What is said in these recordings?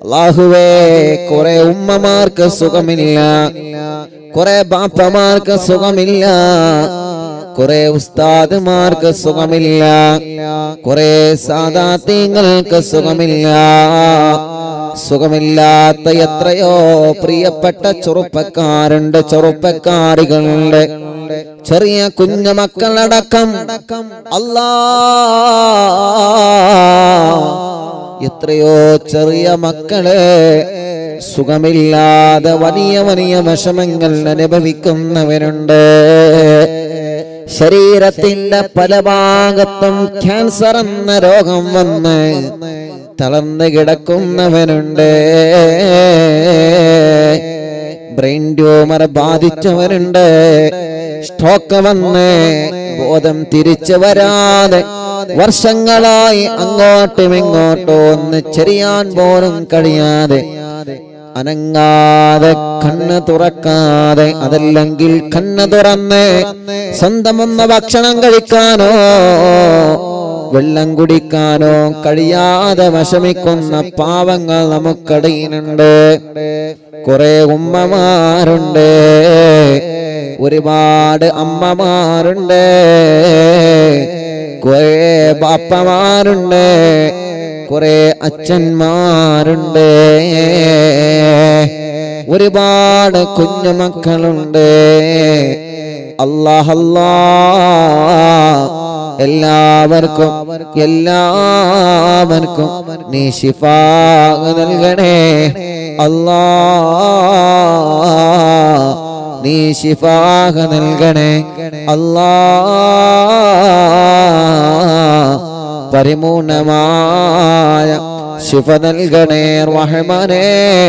അള്ളാഹുവേ കുറെ ഉമ്മമാർക്ക് സുഖമില്ല കുറെ ബാപ്പമാർക്ക് സുഖമില്ല കുറെ ഉസ്താദുമാർക്ക് സുഖമില്ല കുറെ സാദാത്യങ്ങൾക്ക് സുഖമില്ല സുഖമില്ലാത്ത എത്രയോ പ്രിയപ്പെട്ട ചെറുപ്പക്കാരുണ്ട് ചെറുപ്പക്കാരികളുണ്ട് ചെറിയ കുഞ്ഞു മക്കളടക്കം അല്ലാ എത്രയോ ചെറിയ മക്കള് സുഖമില്ലാതെ വലിയ വലിയ വിഷമങ്ങൾ അനുഭവിക്കുന്നവരുണ്ട് ശരീരത്തിന്റെ പല ഭാഗത്തും ക്യാൻസർ എന്ന രോഗം വന്ന് തളർന്നു കിടക്കുന്നവനുണ്ട് ബ്രെയിൻ ട്യൂമർ ബാധിച്ചവരുണ്ട് സ്ട്രോക്ക് വന്ന് ബോധം തിരിച്ചു വരാതെ വർഷങ്ങളായി അങ്ങോട്ടും ഇങ്ങോട്ടും ഒന്ന് ചെറിയാൻ പോലും കഴിയാതെ അനങ്ങാതെ കണ്ണ് തുറക്കാതെ അതല്ലെങ്കിൽ കണ്ണ് തുറന്ന് സ്വന്തം ഒന്ന് ഭക്ഷണം കഴിക്കാനോ വെള്ളം കുടിക്കാനോ കഴിയാതെ വിഷമിക്കുന്ന പാവങ്ങൾ നമുക്കിടയിലുണ്ട് കുറെ ഉമ്മമാരുണ്ട് ഒരുപാട് അമ്മമാരുണ്ട് കുറെ ബാപ്പമാരുണ്ട് കുറെ അച്ഛന്മാരുണ്ട് ഒരുപാട് കുഞ്ഞുമക്കളുണ്ട് അല്ലാഹല്ലാ എല്ലാവർക്കും എല്ലാവർക്കും നീ ശിഫാ നൽകണേ അല്ലാ നീ ശിഫാഹ നൽകണേ അല്ലാ പരിപൂർണമായ ശിഫ നൽകണേ റഹ്മാനേ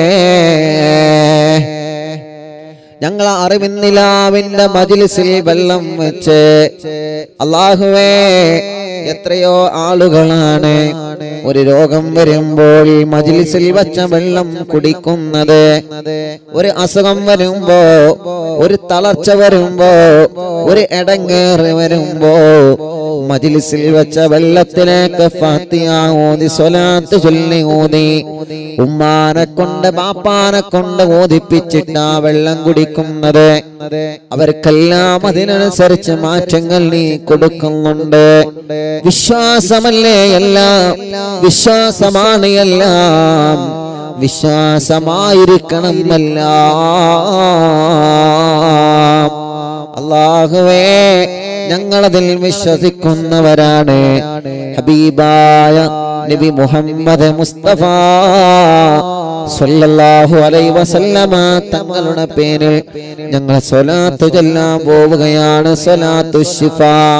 ഞങ്ങൾ അറിവിന്നിലാവിന്റെ മജിലിസിൽ വെള്ളം വെച്ച് അള്ളാഹുവേ എത്രയോ ആളുകളാണ് ഒരു രോഗം വരുമ്പോൾ മജിലിസിൽ വച്ച വെള്ളം കുടിക്കുന്നത് ഒരു അസുഖം വരുമ്പോ ഒരു തളർച്ച വരുമ്പോ ഒരു എടങ്ങേറ് വരുമ്പോ മജിലിസിൽ വെച്ച വെള്ളത്തിലേക്ക് ഫാത്തിയ ഓതി സ്വലാത്ത് ചൊല്ലി ഓതി ഉമ്മാനെ കൊണ്ട് ബാപ്പാനെ കൊണ്ട് ഓതിപ്പിച്ചിട്ട് ആ വെള്ളം കുടിക്കുന്നത് അവർക്കെല്ലാം അതിനനുസരിച്ച് മാറ്റങ്ങൾ നീ കൊടുക്കുന്നുണ്ട് വിശ്വാസമല്ലേ എല്ലാം വിശ്വാസമാണ് എല്ലാം വിശ്വാസമായിരിക്കണം എല്ലാം അള്ളാഹുവേ ഞങ്ങളതിൽ വിശ്വസിക്കുന്നവരാണ് ഹബീബായ നബി മുഹമ്മദ് മുസ്തഫ സല്ലല്ലാഹു അലൈഹി വസല്ലമ തങ്ങളുടെ പേരിൽ ഞങ്ങൾ സ്വലാത്ത് ചൊല്ലാൻ പോവുകയാണ് സ്വലാത്തു ശിഫ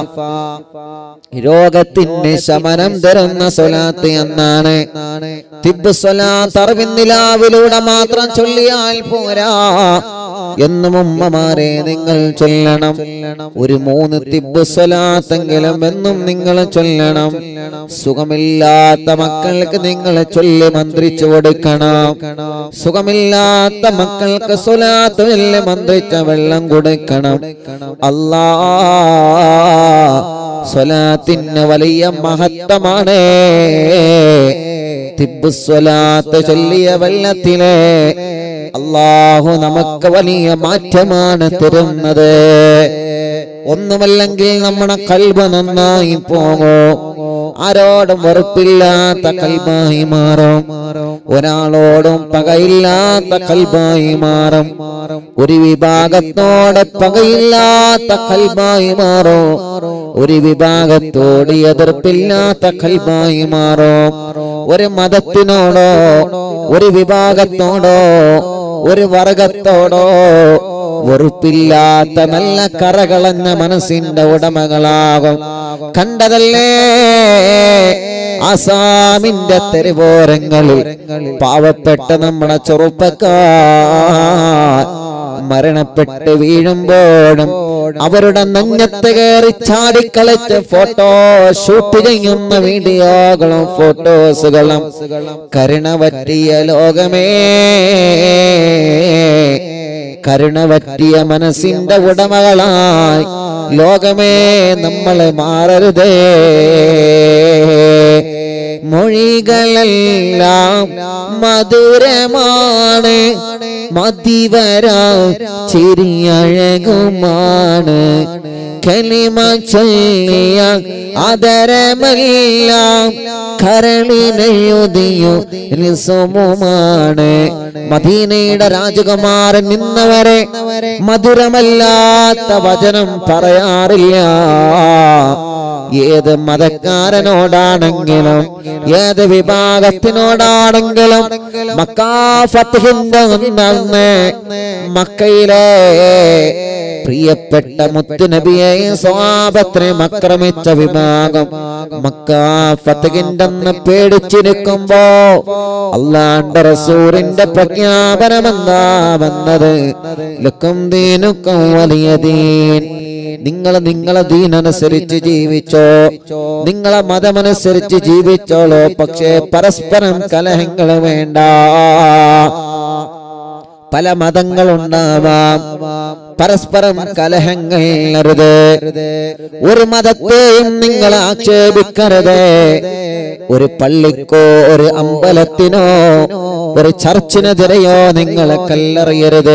രോഗത്തിന് ശമനം തരുന്ന സ്വലാത്ത് എന്നാണ് തിബ് സ്വലാത്ത് അറിവിന്നിലാവിലൂടെ മാത്രം ചൊല്ലിയാൽ പോരാ എന്നും ഉമ്മമാരെ നിങ്ങൾ ചൊല്ലണം ഒരു മൂന്ന് തിബ് സ്വലാത്തെങ്കിലും എന്നും നിങ്ങൾ ചൊല്ലണം സുഖമില്ലാത്ത മക്കൾക്ക് നിങ്ങൾ ചൊല്ലി മന്ത്രിച്ചു കൊടുക്കണം സുഖമില്ലാത്ത മക്കൾക്ക് സ്വലാത്ത് ചൊല്ലി മന്ത്രിച്ച വെള്ളം കൊടുക്കണം അല്ലാ സ്വലാത്തിന് വലിയ മഹത്വമാണ് തിബ് സ്വലാത്ത് ചൊല്ലിയ വെള്ളത്തിലെ അള്ളാഹു നമുക്ക് വലിയ മാറ്റമാണ് തരുന്നത് ഒന്നുമല്ലെങ്കിൽ നമ്മുടെ കൽബ് നന്നായി പോകോ ആരോടും വെറുപ്പില്ലാത്ത കൽബായി മാറും ഒരാളോടും പകയില്ലാത്ത കൽബായി മാറും ഒരു വിഭാഗത്തോടെ പകയില്ലാത്ത കൽബായി മാറും ഒരു വിഭാഗത്തോട് എതിർപ്പില്ലാത്ത കൽബായി മാറും ഒരു മതത്തിനോടോ ഒരു വിഭാഗത്തോടോ ഒരു വർഗത്തോടോ വെറുപ്പില്ലാത്ത നല്ല കറകളഞ്ഞ മനസ്സിന്റെ ഉടമകളാകും കണ്ടതല്ലേ ആസാമിന്റെ തെരുവോരങ്ങളിൽ പാവപ്പെട്ട നമ്മുടെ ചെറുപ്പക്കാർ മരണപ്പെട്ട് വീഴുമ്പോഴും അവരുടെ നെഞ്ഞത്ത് കയറി ചാടിക്കളിച്ച് ഫോട്ടോ ഷൂട്ട് ചെയ്യുന്ന വീഡിയോകളും ഫോട്ടോസുകളും കരുണ പറ്റിയ ലോകമേ കരുണ പറ്റിയ മനസ്സിന്റെ ഉടമകളായി ലോകമേ നമ്മളെ മാറരുതേ മൊഴികളെല്ലാം മധുരമാണ് മതിവരാ ചിരിയഴകുമാണ് കലിമ ചൊല്ലിയ അതരമെല്ലാം കരളിനെഴുതിയോ നിസുമുമാണ് മദീനയുടെ രാജകുമാരൻ നിന്നവരെ മധുരമല്ലാത്ത വചനം പറയാറില്ല ഏത് മതക്കാരനോടാണെങ്കിലും ഏത് വിഭാഗത്തിനോടാണെങ്കിലും മക്കാഫത്തിന്റെ ഒന്നന്ന് മക്കയിലെ പ്രിയപ്പെട്ട മുത്തുനബിയെയും സ്വാപത്രെയും ആക്രമിച്ച വിഭാഗം മക്കാഫത്തിന്റെ അന്ന് പേടിച്ചിരിക്കുമ്പോ അള്ളാന്റെ റസൂറിന്റെ പ്രഖ്യാപനമെന്താ വന്നത് ലുക്കും ദീനുക്കും വലിയ ദീൻ നിങ്ങൾ നിങ്ങളെ ദീനനുസരിച്ച് ജീവിച്ചോ നിങ്ങളെ മതമനുസരിച്ച് ജീവിച്ചോളോ പക്ഷേ പരസ്പരം കലഹങ്ങൾ വേണ്ട പല മതങ്ങളുണ്ടാവാം പരസ്പരം കലഹങ്ങൾ അരുത് ഒരു മതത്തെയും നിങ്ങൾ ആക്ഷേപിക്കരുത് ഒരു പള്ളിക്കോ ഒരു അമ്പലത്തിനോ ഒരു ചർച്ചിനെതിരെയോ നിങ്ങൾ കല്ലെറിയരുത്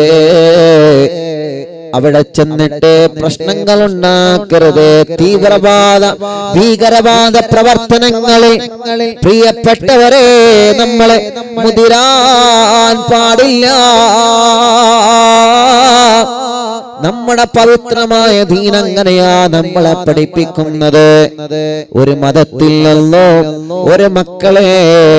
അവിടെ ചെന്നിട്ട് പ്രശ്നങ്ങൾ ഉണ്ടാക്കരുത് തീവ്രവാദ ഭീകരവാദ പ്രവർത്തനങ്ങളിൽ പ്രിയപ്പെട്ടവരെ നമ്മളെ മുതിരാൻ പാടില്ല നമ്മുടെ പവിത്രമായ ദീനങ്ങനെയാ നമ്മളെ പഠിപ്പിക്കുന്നത് ഒരു മതത്തിൽ നിന്നോ ഒരു മക്കളെ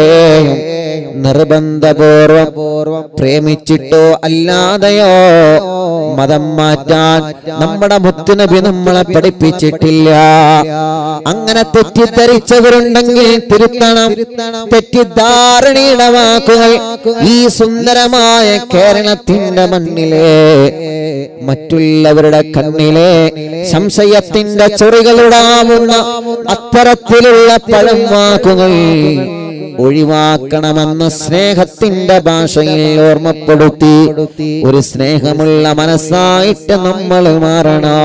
നിർബന്ധപൂർവം പ്രേമിച്ചിട്ടോ അല്ലാതെയോ മതം മാറ്റാൻ നമ്മുടെ മുത്തുനബി നമ്മളെ പഠിപ്പിച്ചിട്ടില്ല അങ്ങനെ തെറ്റിദ്ധരിച്ചവരുണ്ടെങ്കിൽ തിരുത്തണം തെറ്റിദ്ധാരണയുടെ വാക്കുകൾ ഈ സുന്ദരമായ കേരളത്തിന്റെ മണ്ണിലെ മറ്റുള്ളവരുടെ കണ്ണിലെ സംശയത്തിന്റെ ചൊറികളുടാവുന്ന അത്തരത്തിലുള്ള പഴം വാക്കുകൾ ഒഴിവാക്കണമെന്ന് സ്നേഹത്തിന്റെ ഭാഷയിൽ ഓർമ്മപ്പെടുത്തി ഒരു സ്നേഹമുള്ള മനസ്സായിട്ട് നമ്മൾ മാറണോ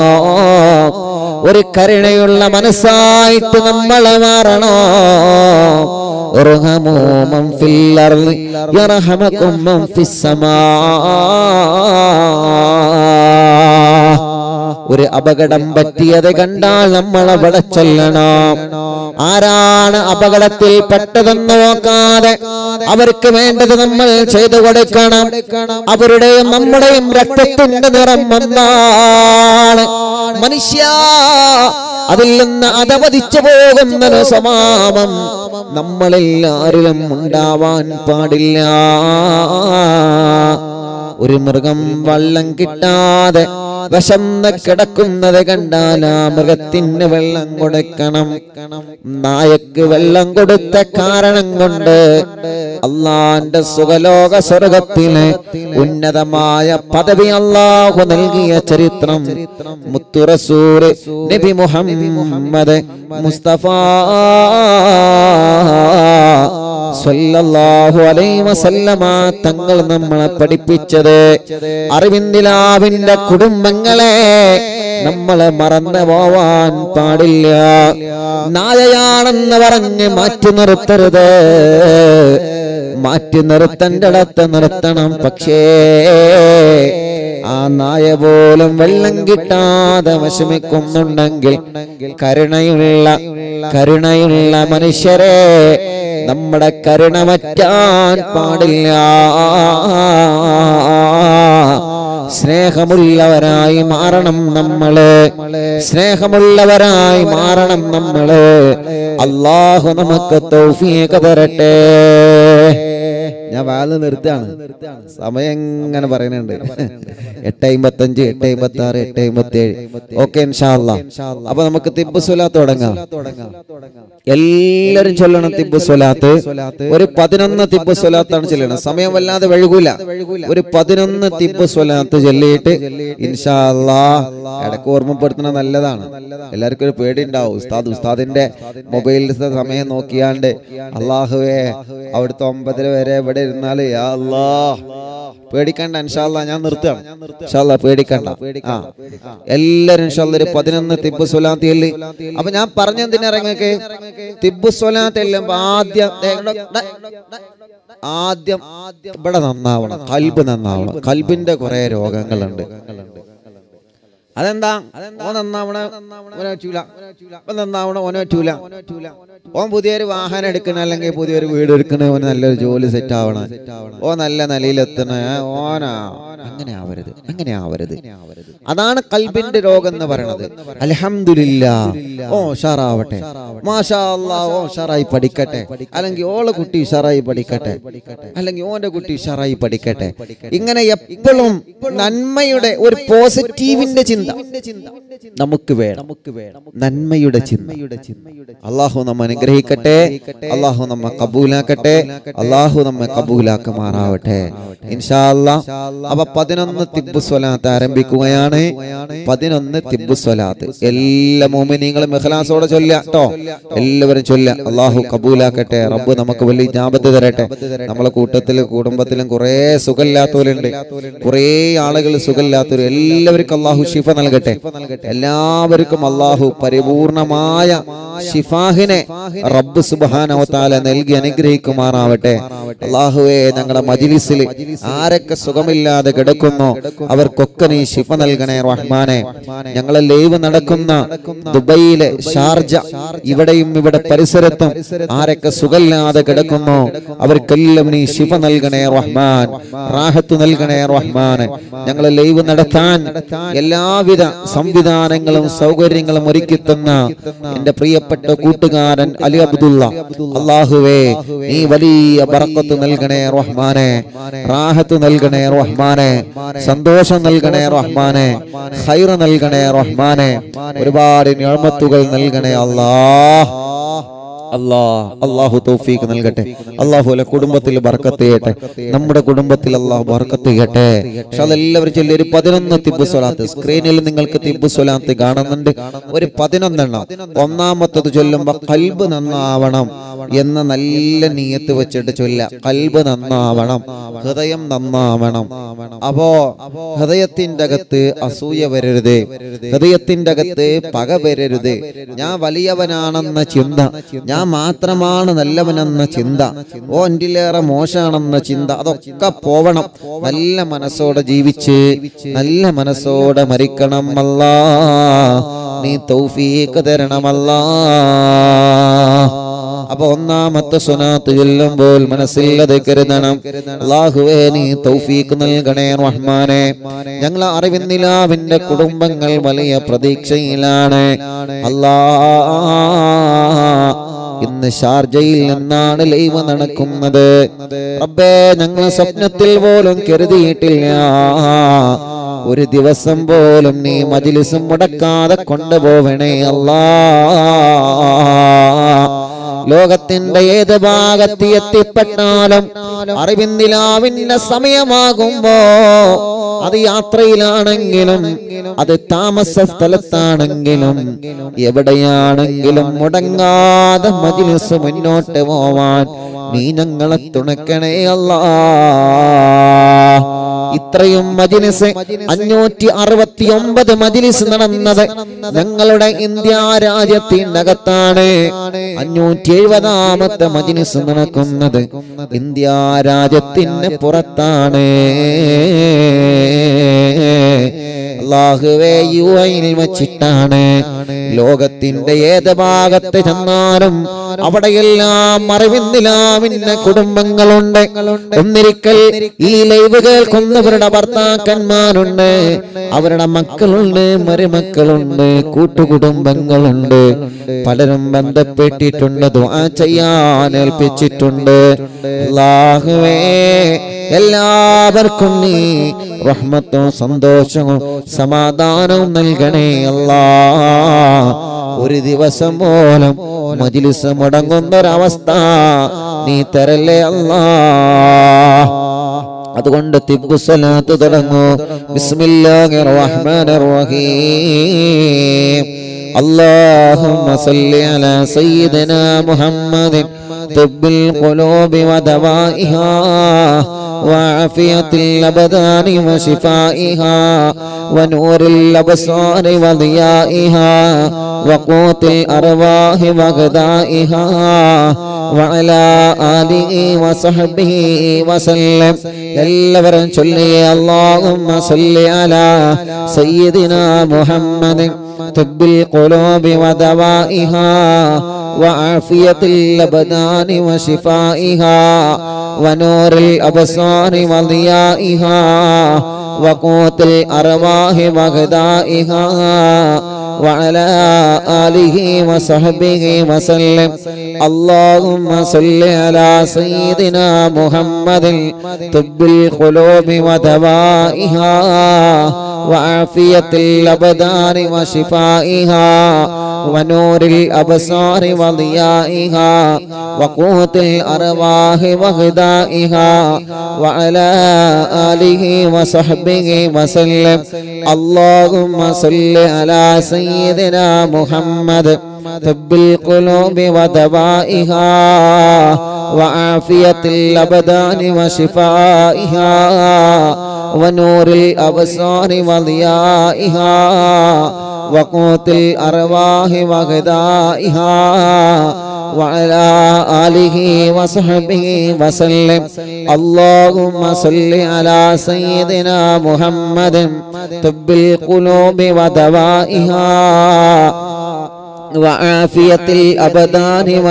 ഒരു കരുണയുള്ള മനസ്സായിട്ട് നമ്മൾ മാറണോ ارحموا من في الأرض يرحمكم من في السماء ഒരു അപകടം പറ്റിയത് കണ്ടാൽ നമ്മൾ അവിടെ ചെല്ലണം ആരാണ് അപകടത്തിൽ പെട്ടതെന്ന് നോക്കാതെ അവർക്ക് വേണ്ടത് നമ്മൾ ചെയ്തു കൊടുക്കണം അവരുടെയും നമ്മുടെയും രക്തത്തിന്റെ നിറം ഒന്നാണ് മനുഷ്യ അതിൽ നിന്ന് അതവധിച്ചു പോകുന്നൊരു സ്വഭാവം നമ്മളെല്ലാരിലും ഉണ്ടാവാൻ പാടില്ല ഒരു മൃഗം വള്ളം കിട്ടാതെ വിശന്ന് കിടക്കുന്നത് കണ്ടാൽ ആ മൃഗത്തിന് വെള്ളം കൊടുക്കണം നായക്ക് വെള്ളം കൊടുത്ത കാരണം കൊണ്ട് അള്ളാന്റെ സുഖലോക സ്വർഗത്തിലെ ഉന്നതമായ പദവി അള്ളാഹു നൽകിയ ചരിത്രം മുത്തുറസൂര് നബി മുഹമ്മദ് മുസ്തഫ സല്ലല്ലാഹു അലൈഹി വസല്ലമ തങ്ങൾ നമ്മളെ പഠിപ്പിച്ചത് അറിവിന്ദിലാവിന്റെ കുടുംബങ്ങളെ നമ്മളെ മറന്നു പോവാൻ പാടില്ല നായയാണെന്ന് പറഞ്ഞ് മാറ്റി നിർത്തരുത് മാറ്റി നിർത്തേണ്ടടത്ത് നിർത്തണം പക്ഷേ ആ നായ പോലും വെള്ളം കിട്ടാതെ വിഷമിക്കുന്നുണ്ടെങ്കിൽ കരുണയുള്ള കരുണയുള്ള മനുഷ്യരെ നമ്മുടെ കരുണ മറ്റാൻ പാടില്ല സ്നേഹമുള്ളവരായി മാറണം നമ്മള് സ്നേഹമുള്ളവരായി മാറണം നമ്മള് അള്ളാഹു നമുക്ക് തൗഫീഖ് തരട്ടെ ഞാൻ വാല് നിർത്താണ് സമയം ഇങ്ങനെ പറയുന്നുണ്ട് എട്ട് അമ്പത്തഞ്ച് എട്ട് അമ്പത്തി ആറ് എട്ട് അമ്പത്തി ഏഴ് ഓക്കെ അപ്പൊ നമുക്ക് തിബ് സ്വലാത്ത് തുടങ്ങാം എല്ലാരും ചൊല്ലണം തിബ് സ്വലാത്ത് ഒരു പതിനൊന്ന് തിബ് സ്വലാത്താണ് ചൊല്ലണം സമയം വല്ലാതെ വഴുകൂല ഒരു പതിനൊന്ന് തിബ് സ്വലാത്ത് ചൊല്ലിയിട്ട് ഇൻഷാല്ലാ ഇടക്ക് ഓർമ്മപ്പെടുത്തണ നല്ലതാണ് എല്ലാവർക്കും ഒരു പേടി ഉണ്ടാവും ഉസ്താദ് ഉസ്താദിന്റെ മൊബൈലിലത്തെ സമയം നോക്കിയാണ്ട് അള്ളാഹുവേ അവിടുത്തെ ഒമ്പതര വരെ ഇവിടെ ഇരുന്നാല് യാ അല്ലാ പേടിക്കണ്ട ഇൻഷാല്ല ഞാൻ നിർത്തുകയാണ് ഇൻഷാല്ല പേടിക്കണ്ട ആ എല്ലാരും ഇൻഷാല്ല ഒരു പതിനൊന്ന് തിബ് സ്വലാത്തിയല്ലേ അപ്പൊ ഞാൻ പറഞ്ഞെന്തിനിറങ്ങക്ക് തിബ് സ്വലാത്ത് എല്ലാം ആദ്യം ദേ ഇങ്ങോട്ട് ദേ, ആദ്യം ഇവിടെ നന്നാവണം കൽബ് നന്നാവണം കൽബിന്റെ കുറെ രോഗങ്ങളുണ്ട് അതെന്താ ഓൻ നന്നാവണ ഓനെ പറ്റൂല ഇപ്പൊ നന്നാവണ ഓനെ പറ്റൂല ഓൻ പുതിയൊരു വാഹനം എടുക്കണ അല്ലെങ്കിൽ പുതിയൊരു വീട് എടുക്കണ ഓന് നല്ലൊരു ജോലി സെറ്റ് ആവണം ഓ നല്ല നിലയിലെത്തണ ഓനാ അങ്ങനെ ആവരുത് അങ്ങനെ ആവരുത് അതാണ് കൽബിന്റെ രോഗം എന്ന് പറയണത് അലഹമില്ല ഓ ഉഷാറാവട്ടെ മാഷാ അല്ലാ ഓ ഉഷാറായി പഠിക്കട്ടെ അല്ലെങ്കിൽ ഓളെ കുട്ടി ഉഷാറായി പഠിക്കട്ടെ അല്ലെങ്കിൽ ഓന്റെ കുട്ടി ഉഷാറായി പഠിക്കട്ടെ ഇങ്ങനെ എപ്പോഴും നന്മയുടെ ഒരു പോസിറ്റീവിന്റെ ചിന്ത നമുക്ക് വേണം നന്മയുടെ ചിന്ത അള്ളാഹു നമ്മ അനുഗ്രഹിക്കട്ടെ അള്ളാഹു നമ്മ കബൂലാക്കട്ടെ അള്ളാഹു നമ്മെ കബൂലാക്കുമാറാവട്ടെ ഇൻഷാ അല്ലാ അപ്പൊ പതിനൊന്ന് തിബ് സ്വലാത്ത് ആരംഭിക്കുകയാണ് പതിനൊന്ന് തിബ് സ്വലാത്ത് എല്ലാ മോമിനിങ്ങളും മെഹ്ലാസോടെ ചൊല്ല കേട്ടോ എല്ലാവരും ചൊല്ല അള്ളാഹു കബൂലാക്കട്ടെ റബ്ബ് നമുക്ക് വലിയ ജാപത്ത് തരട്ടെ നമ്മളെ കൂട്ടത്തിലും കുടുംബത്തിലും കുറെ സുഖമില്ലാത്തവരുണ്ട് കുറെ ആളുകൾ സുഖമില്ലാത്തവർ എല്ലാവർക്കും അള്ളാഹു ഷിഫ നൽകട്ടെ എല്ലാവർക്കും അള്ളാഹു പരിപൂർണമായ ഷിഫാഹിനെ റബ്ബ് സുബാനവത്താല നൽകി അനുഗ്രഹിക്കുമാറാവട്ടെ അള്ളാഹുവെ ഞങ്ങളുടെ മജിലിസിൽ ആരൊക്കെ സുഖമില്ലാതെ കിടക്കുന്നോ അവർക്കൊക്കെ നീ ഷിഫ നൽകണേ റഹ്മാനെ ഞങ്ങളെ ലൈവ് നടക്കുന്ന ദുബൈയിലെ ഷാർജ ഇവിടെയും ഇവിടെ പരിസരത്തും ആരൊക്കെ സുഖമില്ലാതെ കിടക്കുന്നോ അവർക്കെല്ലാം നീ ഷിഫ നൽകണേ റഹ്മാൻ റാഹത്ത് നൽകണേ റഹ്മാൻ ഞങ്ങളെ ലൈവ് നടത്താൻ എല്ലാവിധ സംവിധാനങ്ങളും സൗകര്യങ്ങളും ഒരുക്കി തന്ന എന്റെ പ്രിയപ്പെട്ട കൂട്ടുകാരൻ അലി അബ്ദുള്ള അള്ളാഹുവേ നീ വലിയ ബറക്കത്ത് നൽകണേ റഹ്മാനെ റാഹത്ത് നൽകണേ റഹ്മാനെ സന്തോഷം നൽകണേ റഹ്മാനെ ഹൈറ് നൽകണേ റഹ്മാനെ ഒരുപാട് ഞഴമത്തുകൾ നൽകണേ അല്ലാഹ് അല്ലാ അള്ളാഹു തൗഫീഖ് നൽകട്ടെ അള്ളാഹു അല്ലെ കുടുംബത്തിൽ ബർക്കത്ത് ചെയ്യട്ടെ നമ്മുടെ കുടുംബത്തിൽ അള്ളാഹു ബർക്കത്ത് ചെയ്യട്ടെ പക്ഷെ അതെല്ലാവരും ചൊല്ലി ഒരു പതിനൊന്ന് തിബ് സ്വലാത്ത് സ്ക്രീനിൽ നിങ്ങൾക്ക് തിബ് സ്വലാത്ത് കാണുന്നുണ്ട് ഒരു പതിനൊന്നെണ്ണം ഒന്നാമത്തത് ചൊല്ലുമ്പോ കൽബ് നന്നാവണം എന്ന നല്ല നീയത്ത് വെച്ചിട്ട് ചൊല്ല കൽബ് നന്നാവണം ഹൃദയം നന്നാവണം അപ്പോ ഹൃദയത്തിന്റെ അകത്ത് അസൂയ വരരുത് ഹൃദയത്തിന്റെ അകത്ത് പക വരരുത് ഞാൻ വലിയവനാണെന്ന ചിന്ത ഞാൻ മാത്രമാണ് നല്ലവനെന്ന ചിന്ത ഓ എന്റിലേറെ മോശമാണെന്ന ചിന്ത അതൊക്കെ പോവണം നല്ല മനസ്സോടെ ജീവിച്ച് നല്ല മനസ്സോടെ മരിക്കണം അല്ലാ നീ തൗഫീഖ് തരണമല്ലാ അപ്പൊ ഒന്നാമത്തെ സുനാത്ത് ചൊല്ലുമ്പോൾ മനസ്സിൽ അത് കരുതണം അള്ളാഹുവേ നീ തൗഫീഖ് നൽകണേ റഹ്മാനെ ഞങ്ങൾ അറിവിന്നിലാവിന്റെ കുടുംബങ്ങൾ വലിയ പ്രതീക്ഷയിലാണ് അല്ലാ ഇന്ന് ഷാർജയിൽ നിന്നാണ് ലൈവ് നടക്കുന്നത് റബ്ബേ ഞങ്ങൾ സ്വപ്നത്തിൽ പോലും കരുതിയിട്ടില്ല ഒരു ദിവസം പോലും നീ മജിലിസും മുടക്കാതെ കൊണ്ടുപോവണേ അല്ലാ ലോകത്തിന്റെ ഏത് ഭാഗത്ത് എത്തിപ്പെട്ടാലും അറിവിന്ദിലാവിന്റെ സമയമാകുമ്പോ അത് യാത്രയിലാണെങ്കിലും അത് താമസ സ്ഥലത്താണെങ്കിലും എവിടെയാണെങ്കിലും മുടങ്ങാതെ മജിലിസ് മുന്നോട്ട് പോവാൻ നീ ഞങ്ങളെ തുണക്കണേ അല്ലാ ഇത്രയും മജിലിസ് അഞ്ഞൂറ്റി അറുപത്തി ഒമ്പത് മജിലിസ് നടന്നത് ഞങ്ങളുടെ ഇന്ത്യ രാജ്യത്തിനകത്താണ് അഞ്ഞൂറ്റി എഴുപതാമത്തെ മജിലിസ് നടക്കുന്നത് ഇന്ത്യ രാജ്യത്തിന് പുറത്താണ് അള്ളാഹുവേ യു ഐയിൽ വെച്ചിട്ടാണ് ലോകത്തിന്റെ ഏത് ഭാഗത്ത് ചെന്നാലും അവിടെയെല്ലാം അറിവിന്നിലാവിന്റെ കുടുംബങ്ങളുണ്ട് ഒന്നിരിക്കൽ ഈ ലൈവ് കേൾക്കുന്നവരുടെ ഭർത്താക്കന്മാരുണ്ട് അവരുടെ മക്കളുണ്ട് മരുമക്കളുണ്ട് കൂട്ടുകുടുംബങ്ങളുണ്ട് പലരും ബന്ധപ്പെട്ടിട്ടുണ്ട് ദുആ ചെയ്യാൻ ഏൽപ്പിച്ചിട്ടുണ്ട് അല്ലാഹുവേ എല്ലാവർക്കും നീ റഹ്മത്തും സന്തോഷവും സമാധാനവും നൽകണേ അല്ലാ ഒരു ദിവസം പോലും മജിലിസ് മുടങ്ങുന്നൊരവസ്ഥ നീ തരല്ലേ അല്ലാ അതുകൊണ്ട് തിബുസലാത്ത് തുടങ്ങൂ ബിസ്മില്ലാഹിർ റഹ്മാനിർ റഹീം اللهم صل على سيدنا محمد طب القلوب ودوائها وعافية الأبدان وشفائها ونور الأبصار وضيائها وقوت الأرواح وغذائها وعلى آله وصحبه وسلم എല്ലാവരും ചൊല്ലിയ اللهم صل على سيدنا محمد طب القلوب ودوائها وعافية الأبدان وشفائها ونور الأبصار وضيائها وقوت الأرواح وغذائها وعلى آله وصحبه وسلم اللهم صل على سيدنا محمد طب القلوب ودوائها وعافية الأبدان وشفائها ونور الأبصار وضيائها وقوت الأرواح وغذائها وعلى آله وصحبه وسلم اللهم صل على سيدنا محمد طب القلوب ودوائها وعافية الأبدان وشفائها ونور الأبصار وضيائها وقوت الأرواح وغذائها وعلى آله وصحبه وسلم اللهم صل على سيدنا محمد طب القلوب ودوائها وعافية الأبدان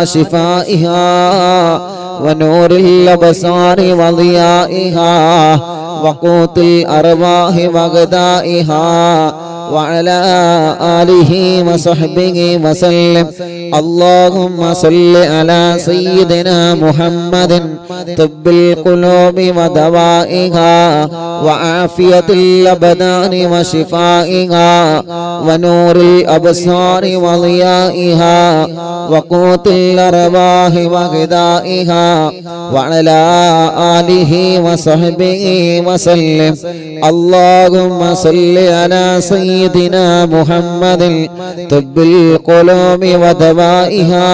وشفائها ونور الأبصار وضيائها وقوت الأرواح وغذائها وعلى آله وصحبه وسلم اللهم صل على سيدنا محمد طب القلوب ودوائها وعافية الأبدان وشفائها ونور الأبصار وضيائها وقوت الأرواح وغذائها وعلى آله وصحبه وسلم اللهم صل على سيدنا محمد طب القلوب ودوائها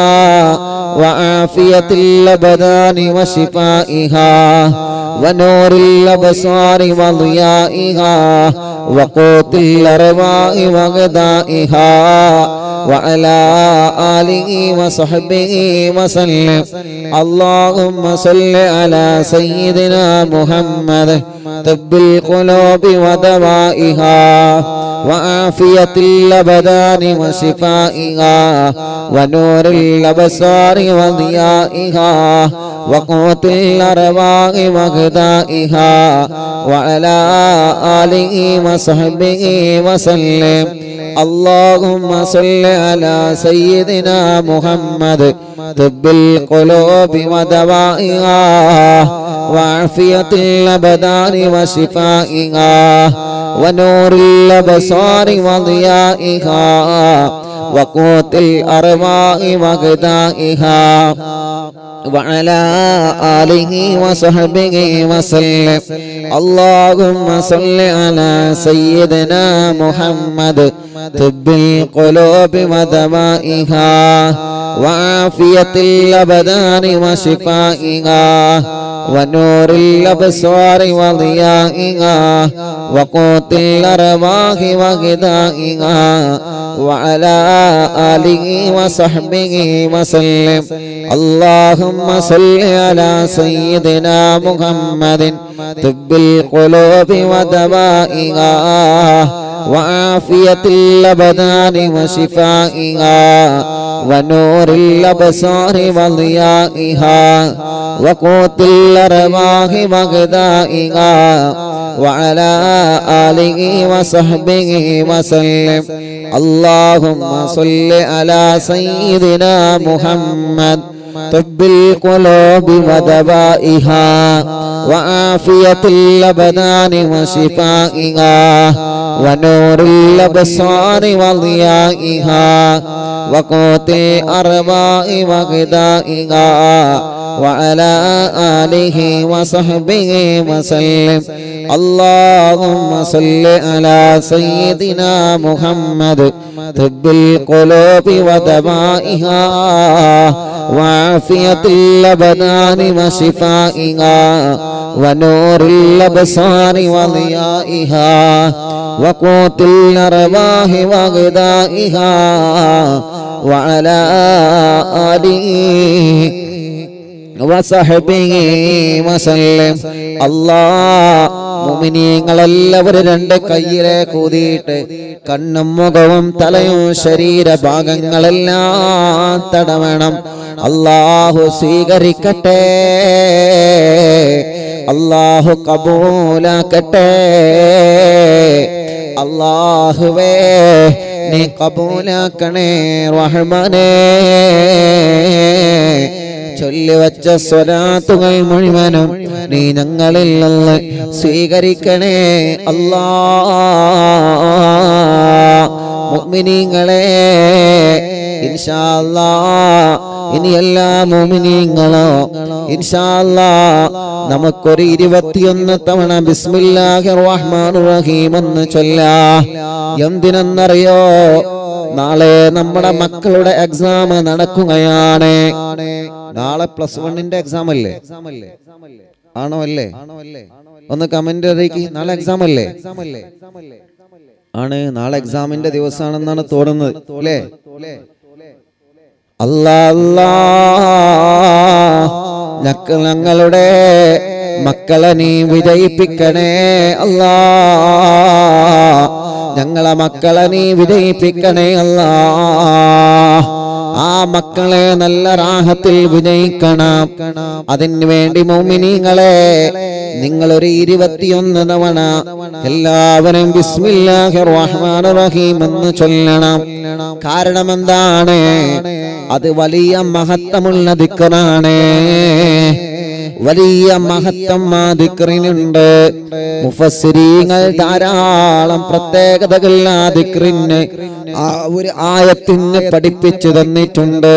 وعافية الأبدان وشفائها ونور الأبصار وضيائها وقوت الأرواح وغذائها وعلى آله وصحبه وسلم اللهم صل على سيدنا محمد طب القلوب ودوائها وعافية الأبدان وشفائها ونور الأبصار وضيائها وقوت الأرواح وغذائها وعلى آله وصحبه وسلم اللهم صل على سيدنا محمد طب القلوب ودوائها وعافية الأبدان وشفائها ونور الأبصار وضيائها وقوت الأرواح وغذائها وعلى آله وصحبه وسلم اللهم صل على سيدنا محمد طب القلوب ودوائها وعافية الأبدان وشفائها ونور الأبصار وضيائها وقوت الأرواح وغذائها وعلى آله وصحبه وسلم اللهم صل على سيدنا محمد طب القلوب ودوائها وعافية الأبدان وشفائها ونور الأبصار وضيائها وقوت الأرواح وغذائها وعلى آله وصحبه وسلم اللهم صل على سيدنا محمد طب القلوب ودوائها وعافية الأبدان وشفائها ونور الأبصار وضيائها وقوت الأرواح وغذائها وعلى آله وصحبه وسلم اللهم صل على سيدنا محمد طب القلوب ودوائها وعافية الأبدان وشفائها ونور الأبصار وضيائها وقوت الأرواح وغذائها وعلى آله وصحبه وسلم الله മുമിനീങ്ങളെല്ലാവരും രണ്ട് കയ്യിലെ കൂതിയിട്ട് കണ്ണും മുഖവും തലയും ശരീരഭാഗങ്ങളെല്ലാം തടവണം അള്ളാഹു സ്വീകരിക്കട്ടെ അള്ളാഹു കബൂലാക്കട്ടെ അള്ളാഹുവേ നീ കബൂലാക്കണേ റഹ്മാനേ ചൊല്ലിവച്ച സ്വരാത്തുകൾ മുഴുവനും നീ ഞങ്ങളിൽ നിന്ന് സ്വീകരിക്കണേ അല്ലാ മുഅ്മിനീങ്ങളെ ഇൻഷാ അല്ലാ ഇനി എല്ലാ മുഅ്മിനീങ്ങളോ ഇൻഷാ അല്ലാ നമുക്കൊരു ഇരുപത്തിയൊന്ന് തവണ ബിസ്മില്ലാഹിർ റഹ്മാനിർ റഹീം എന്ന് ചൊല്ലാ എന്തിനെന്നറിയോ നാളെ നമ്മുടെ മക്കളുടെ എക്സാം നടക്കുകയാണ് നാളെ പ്ലസ് വണ്ണിന്റെ എക്സാം അല്ലേ ആണോ അല്ലേ ഒന്ന് കമന്റ് അറിയിക്ക് നാളെ എക്സാം അല്ലേ ആണ് നാളെ എക്സാമിന്റെ ദിവസമാണെന്നാണ് തോന്നുന്നത് അല്ലേ അല്ലാ അല്ലാ ഞക്ക ഞങ്ങളുടെ മക്കളെ നീ വിജയിപ്പിക്കണേ അല്ലാ ഞങ്ങളെ മക്കളെ നീ വിജയിപ്പിക്കണേ അല്ലാ ആ മക്കളെ നല്ല റാഹത്തിൽ വിജയിക്കണം അതിന് വേണ്ടി മോമിനിങ്ങളെ നിങ്ങൾ ഒരു ഇരുപത്തിയൊന്ന് തവണ എല്ലാവരും ബിസ്മില്ലാഹിർ റഹ്മാനിർ റഹീം എന്ന് ചൊല്ലണം കാരണം എന്താണ് അത് വലിയ മഹത്വമുള്ള ദിക്കറാണ് വലിയ മഹത്വം ആ ദിക്റിനുണ്ട് മുഫസ്സിരീങ്ങൾ ധാരാളം പ്രത്യേകതകൾ ആ ദിക്റിന് ആ ഒരു ആയത്തിന് പഠിപ്പിച്ചു തന്നിട്ടുണ്ട്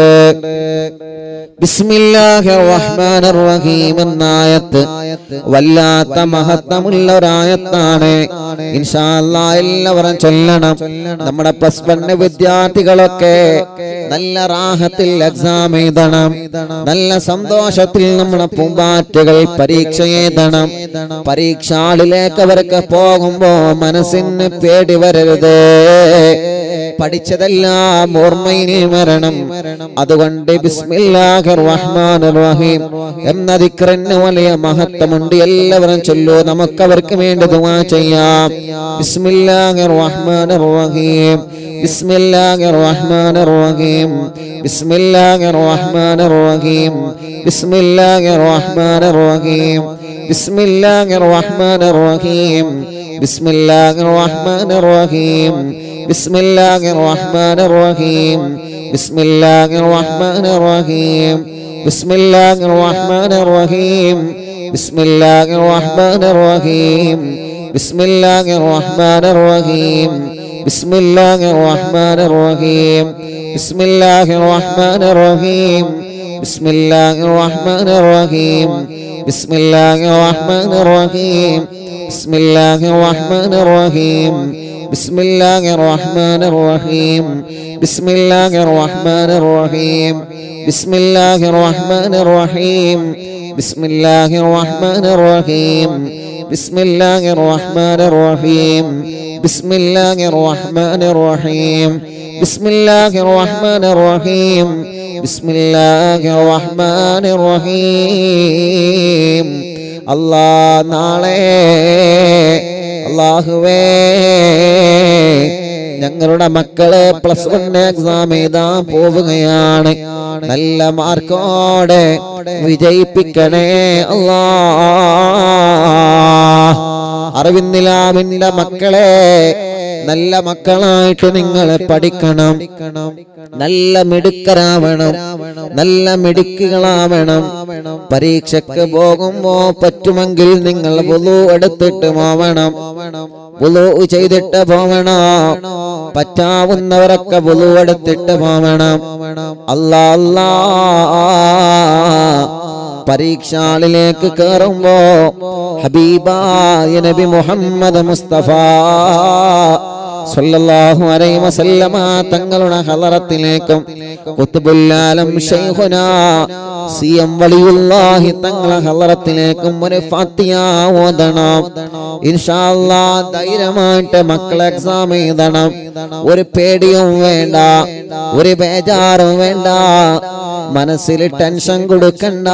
ബിസ്മില്ലാഹിർ റഹ്മാനിർ റഹീം എന്ന ആയത്ത് വല്ലാത്ത മഹത്വമുള്ള ഒരായത്താണ് ഇൻഷാ അല്ലാഹ് എല്ലാവരും ചൊല്ലണം നമ്മുടെ പ്ലസ് വൺ വിദ്യാർത്ഥികളൊക്കെ നല്ല റാഹത്തിൽ എക്സാം എഴുതണം നല്ല സന്തോഷത്തിൽ നമ്മുടെ പൂമ്പാറ്റുകൾ പരീക്ഷ എഴുതണം പരീക്ഷാളിലേക്ക് അവർക്ക് പോകുമ്പോ മനസ്സിന് പേടി വരരുത് പഠിച്ചതെല്ലാം ഓർമ്മയിൽ വരണം അതുകൊണ്ട് ബിസ്മില്ലാഹിർ റഹ്മാനിർ റഹീം എന്ന ദിക്റിന് വലിയ മഹത്വമുണ്ട് എല്ലാവരും ചൊല്ലൂ നമുക്ക് അവർക്ക് വേണ്ടി ദുആ ചെയ്യാം ബിസ്മില്ലാഹിർ റഹ്മാനിർ റഹീം ബിസ്മില്ലാഹിർ റഹ്മാനിർ റഹീം ബിസ്മില്ലാഹിർ റഹ്മാനിർ റഹീം ബിസ്മില്ലാഹിർ റഹ്മാനിർ റഹീം ബിസ്മില്ലാഹിർ റഹ്മാനിർ റഹീം ബിസ്മില്ലാഹിർ റഹ്മാനിർ റഹീം بسم الله الرحمن الرحيم بسم الله الرحمن الرحيم بسم الله الرحمن الرحيم بسم الله الرحمن الرحيم بسم الله الرحمن الرحيم بسم الله الرحمن الرحيم بسم الله الرحمن الرحيم بسم الله الرحمن الرحيم بسم الله الرحمن الرحيم بسم الله الرحمن الرحيم بسم الله الرحمن الرحيم بسم الله الرحمن الرحيم بسم الله الرحمن الرحيم بسم الله الرحمن الرحيم بسم الله الرحمن الرحيم بسم الله الرحمن الرحيم بسم الله الرحمن الرحيم بسم الله الرحمن الرحيم الله നാളെ അള്ളാഹുവേ ഞങ്ങളുടെ മക്കളെ പ്ലസ് വൺ എക്സാം എഴുതാൻ പോവുകയാണ് നല്ല മാർക്കോടെ വിജയിപ്പിക്കണേ അല്ലാ അറിവിന്നിലാവിന്റെ മക്കളെ നല്ല മക്കളായിട്ട് നിങ്ങൾ പഠിക്കണം നല്ല മിടുക്കരാവണം നല്ല മിടുക്കുകളാവണം പരീക്ഷയ്ക്ക് പോകുമ്പോ പറ്റുമെങ്കിൽ നിങ്ങൾ വുളു എടുത്തിട്ട് പോവണം വുളു ചെയ്തിട്ട് പോവണം പറ്റാവുന്നവരൊക്കെ വുളു എടുത്തിട്ട് പോവണം അല്ലാ അല്ലാ പരീക്ഷാളിലേക്ക് കയറുമ്പോ ഹബീബായ നബി മുഹമ്മദ് മുസ്തഫ സല്ലല്ലാഹു അലൈഹി വസല്ലമ തങ്ങളുടെ ഹളറത്തിലേക്കും കുത്തുബുല്ലാലം ശൈഖുനാ സി എം വലിയുല്ലാഹി തങ്ങളെ ഹളറത്തിലേക്കും ഒരു ഫാത്തിയ ഓതണം ഇൻഷാ അല്ലാ ധൈര്യമായിട്ട് മക്കളെ എക്സാം എഴുതണം ഒരു പേടിയും വേണ്ട ഒരു ബേജാറും വേണ്ട മനസ്സിൽ ടെൻഷൻ കൊടുക്കണ്ട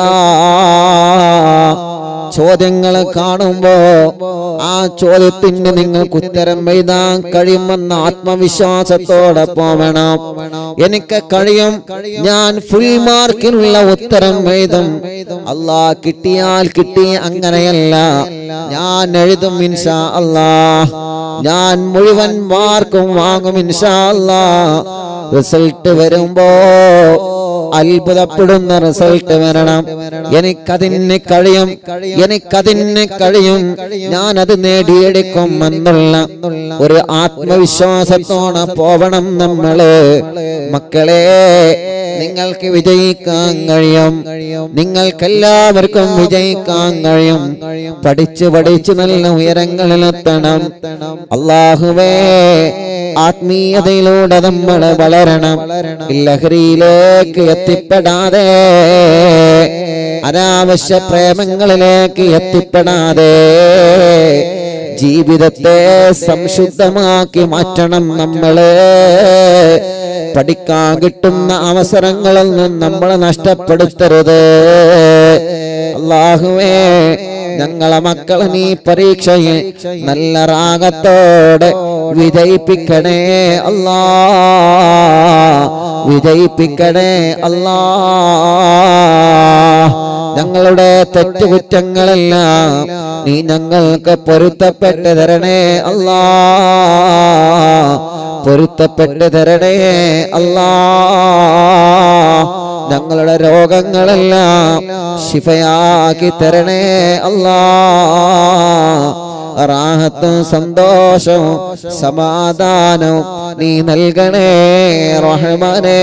ചോദ്യങ്ങൾ കാണുമ്പോ ആ ചോദ്യത്തിന് നിങ്ങൾക്ക് ഉത്തരം എഴുതാൻ കഴിയുമെന്ന ആത്മവിശ്വാസത്തോടെ പോവണം എനിക്ക് കഴിയും ഞാൻ ഫുൾ മാർക്കിനുള്ള ഉത്തരം എഴുതും അല്ലാ കിട്ടിയാൽ കിട്ടി അങ്ങനെയല്ല ഞാൻ എഴുതും ഇൻഷാ അല്ലാ ഞാൻ മുഴുവൻ മാർക്കും വാങ്ങും ഇൻഷാ അല്ലാ റിസൾട്ട് വരുമ്പോ അത്ഭുതപ്പെടുന്ന റിസൾട്ട് വരണം എനിക്കതിന് കഴിയും എനിക്കതിന് കഴിയും ഞാൻ അത് നേടിയെടുക്കും എന്നുള്ള ഒരു ആത്മവിശ്വാസത്തോടെ പോവണം നമ്മള് മക്കളെ നിങ്ങൾക്ക് വിജയിക്കാൻ കഴിയും നിങ്ങൾക്കെല്ലാവർക്കും വിജയിക്കാൻ കഴിയും പഠിച്ച് പഠിച്ച് നല്ല ഉയരങ്ങളിലെത്തണം അള്ളാഹുവേ ആത്മീയതയിലൂടെ നമ്മൾ വളരണം ലഹരിയിലേക്ക് എത്തിപ്പെടാതെ അനാവശ്യ പ്രേമങ്ങളിലേക്ക് എത്തിപ്പെടാതെ ജീവിതത്തെ സംശുദ്ധമാക്കി മാറ്റണം നമ്മള് പഠിക്കാൻ കിട്ടുന്ന അവസരങ്ങളിൽ നിന്ന് നമ്മൾ നഷ്ടപ്പെടുത്തരുത് അള്ളാഹുവേ ഞങ്ങളെ മക്കളെ നീ പരീക്ഷയിൽ നല്ല റാഗത്തോടെ വിജയിപ്പിക്കണേ അല്ലാ വിജയിപ്പിക്കണേ അല്ലാ ഞങ്ങളുടെ തെറ്റുകുറ്റങ്ങളെല്ലാം നീ ഞങ്ങൾക്ക് പൊരുത്തപ്പെട്ട് തരണേ അല്ലാ പൊരുത്തപ്പെട്ട് തരണേ അല്ലാ ഞങ്ങളുടെ രോഗങ്ങളെല്ലാം ശിഫയാക്കി തരണേ അല്ലാ റാഹത്തും സന്തോഷവും സമാധാനവും നീ നൽകണേ റഹ്മാനേ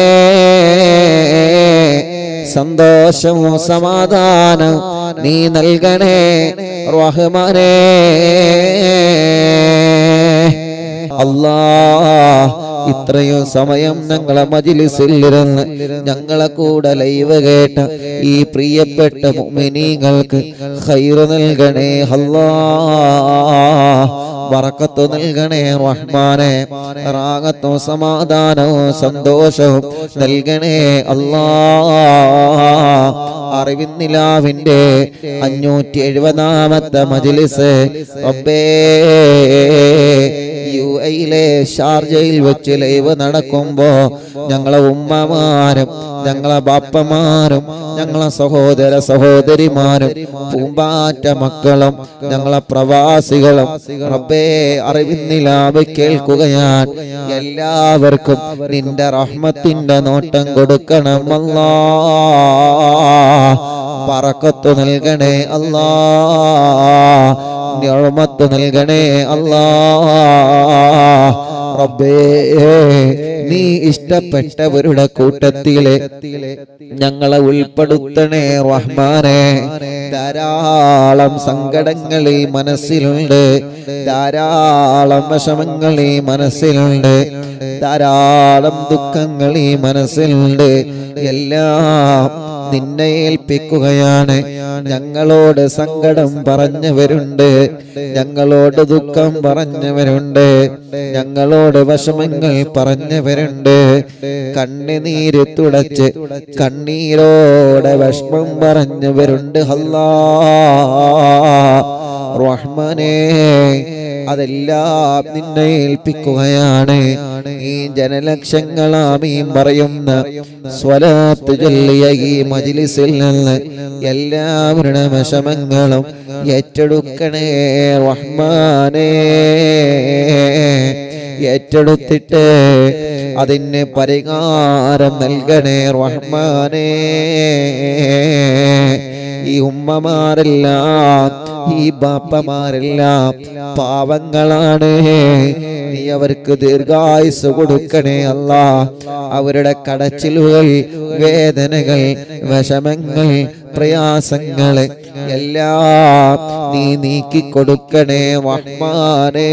സന്തോഷവും സമാധാനവും നീ നൽകണേ റഹ്മാനേ അല്ലാ ഇത്രയും സമയം ഞങ്ങളെ മജിലിസിലിരുന്ന് ഞങ്ങളെ കൂടെ ലൈവ് കേട്ട ഈ പ്രിയപ്പെട്ട മുഅ്മിനീങ്ങൾക്ക് ഖൈറ് നൽകണേ അല്ലാ ബറക്കത്ത് നൽകണേ റഹ്മാനെ റാഗത്തും സമാധാനവും സന്തോഷവും നൽകണേ അല്ലാ അറിവിന്നിലാവിന്റെ അഞ്ഞൂറ്റി എഴുപതാമത്തെ മജിലിസ് റബ്ബേ യു എയിലെ ഷാർജയിൽ വെച്ച് ലൈവ് നടക്കുമ്പോ ഞങ്ങളെ ഉമ്മമാരും ഞങ്ങളെ ബാപ്പമാരും ഞങ്ങളെ സഹോദര സഹോദരിമാരും പൂമ്പാറ്റ മക്കളും ഞങ്ങളെ പ്രവാസികളും റബ്ബേ അറിവിന്നിലാവ് കേൾക്കുകയാൻ എല്ലാവർക്കും നിന്റെ റഹ്മത്തിന്റെ നോട്ടം കൊടുക്കണം അല്ലാ പറക്കത്ത് നൽകണേ അല്ലാ ഞഴമത്ത് നൽകണേ അല്ലാ റബ്ബേ നീ ഇഷ്ടപ്പെട്ടവരുടെ കൂട്ടത്തിലെ ഞങ്ങളെ ഉൾപ്പെടുത്തണേ റഹ്മാനെ ധാരാളം സങ്കടങ്ങൾ ഈ മനസ്സിലുണ്ട് ധാരാളം വിഷമങ്ങൾ ഈ മനസ്സിലുണ്ട് ധാരാളം ദുഃഖങ്ങൾ ഈ മനസ്സിലുണ്ട് എല്ലാം നിന്നെ ഏൽപ്പിക്കുകയാണ് ഞങ്ങളോട് സങ്കടം പറഞ്ഞവരുണ്ട് ഞങ്ങളോട് ദുഃഖം പറഞ്ഞവരുണ്ട് ഞങ്ങളോട് വിഷമങ്ങൾ പറഞ്ഞവരുണ്ട് കണ്ണുനീര് തുടച്ച് കണ്ണീരോടെ വിഷമം പറഞ്ഞവരുണ്ട് അല്ലാ റഹ്മാനേ അതെല്ലാം നിന്നെ ഏൽപ്പിക്കുകയാണ് ഈ ജനലക്ഷങ്ങളാമീം പറയുന്ന സ്വലാത്ത് ചൊല്ലിയ ഈ മജിലിസിൽ നിന്ന് എല്ലാവരുടെ വിഷമങ്ങളും ഏറ്റെടുക്കണേ റഹ്മാനേ ഏറ്റെടുത്തിട്ട് അതിന് പരിഹാരം നൽകണേ റഹ്മാനേ ഈ ഉമ്മമാരെല്ലാം ഈ ബാപ്പമാരെല്ലാം പാവങ്ങളാണ് നീ അവർക്ക് ദീർഘായുസ് കൊടുക്കണേ അല്ല അവരുടെ കടച്ചിലുകൾ വേദനകൾ വിഷമങ്ങൾ പ്രയാസങ്ങൾ എല്ലാം നീ നീക്കി കൊടുക്കണേ റഹ്മാനേ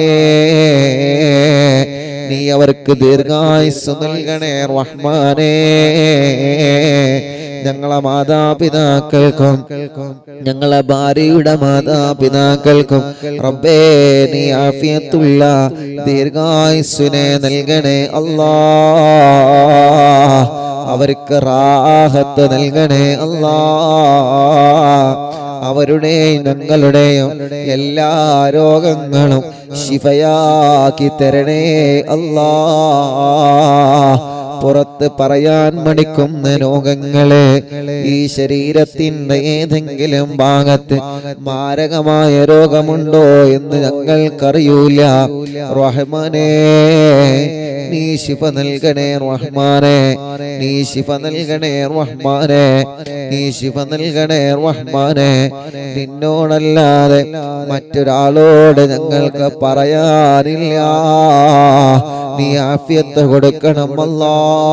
നീ അവർക്ക് ദീർഘായുസ് നൽകണേ റഹ്മാനേ ഞങ്ങളെ മാതാപിതാക്കൾക്കും ഞങ്ങളെ ഭാര്യയുടെ മാതാപിതാക്കൾക്കും റബ്ബേ നീ ആഫിയത്തുള്ള ദീർഘായുസ്സിനെ നൽകണേ അല്ലാ അവർക്ക് റാഹത്ത് നൽകണേ അല്ലാ അവരുടെയും ഞങ്ങളുടെയും എല്ലാ രോഗങ്ങളും ശിഫയാക്കി തരണേ അല്ലാ പുറത്ത് പറയാൻ മടിക്കുന്ന രോഗങ്ങളെ ഈ ശരീരത്തിന്റെ ഏതെങ്കിലും ഭാഗത്ത് മാരകമായ രോഗമുണ്ടോ എന്ന് ഞങ്ങൾക്കറിയൂല റഹ്മാനേ നീ ശിഫ നൽകണേ റഹ്മാനെ നീ ശിഫ നൽകണേ റഹ്മാനെ നീ ശിഫ നൽകണേ റഹ്മാനെ നിന്നോടല്ലാതെ മറ്റൊരാളോട് ഞങ്ങൾക്ക് പറയാനില്ല നീ ആഫിയത്ത് കൊടുക്കണം അല്ലാ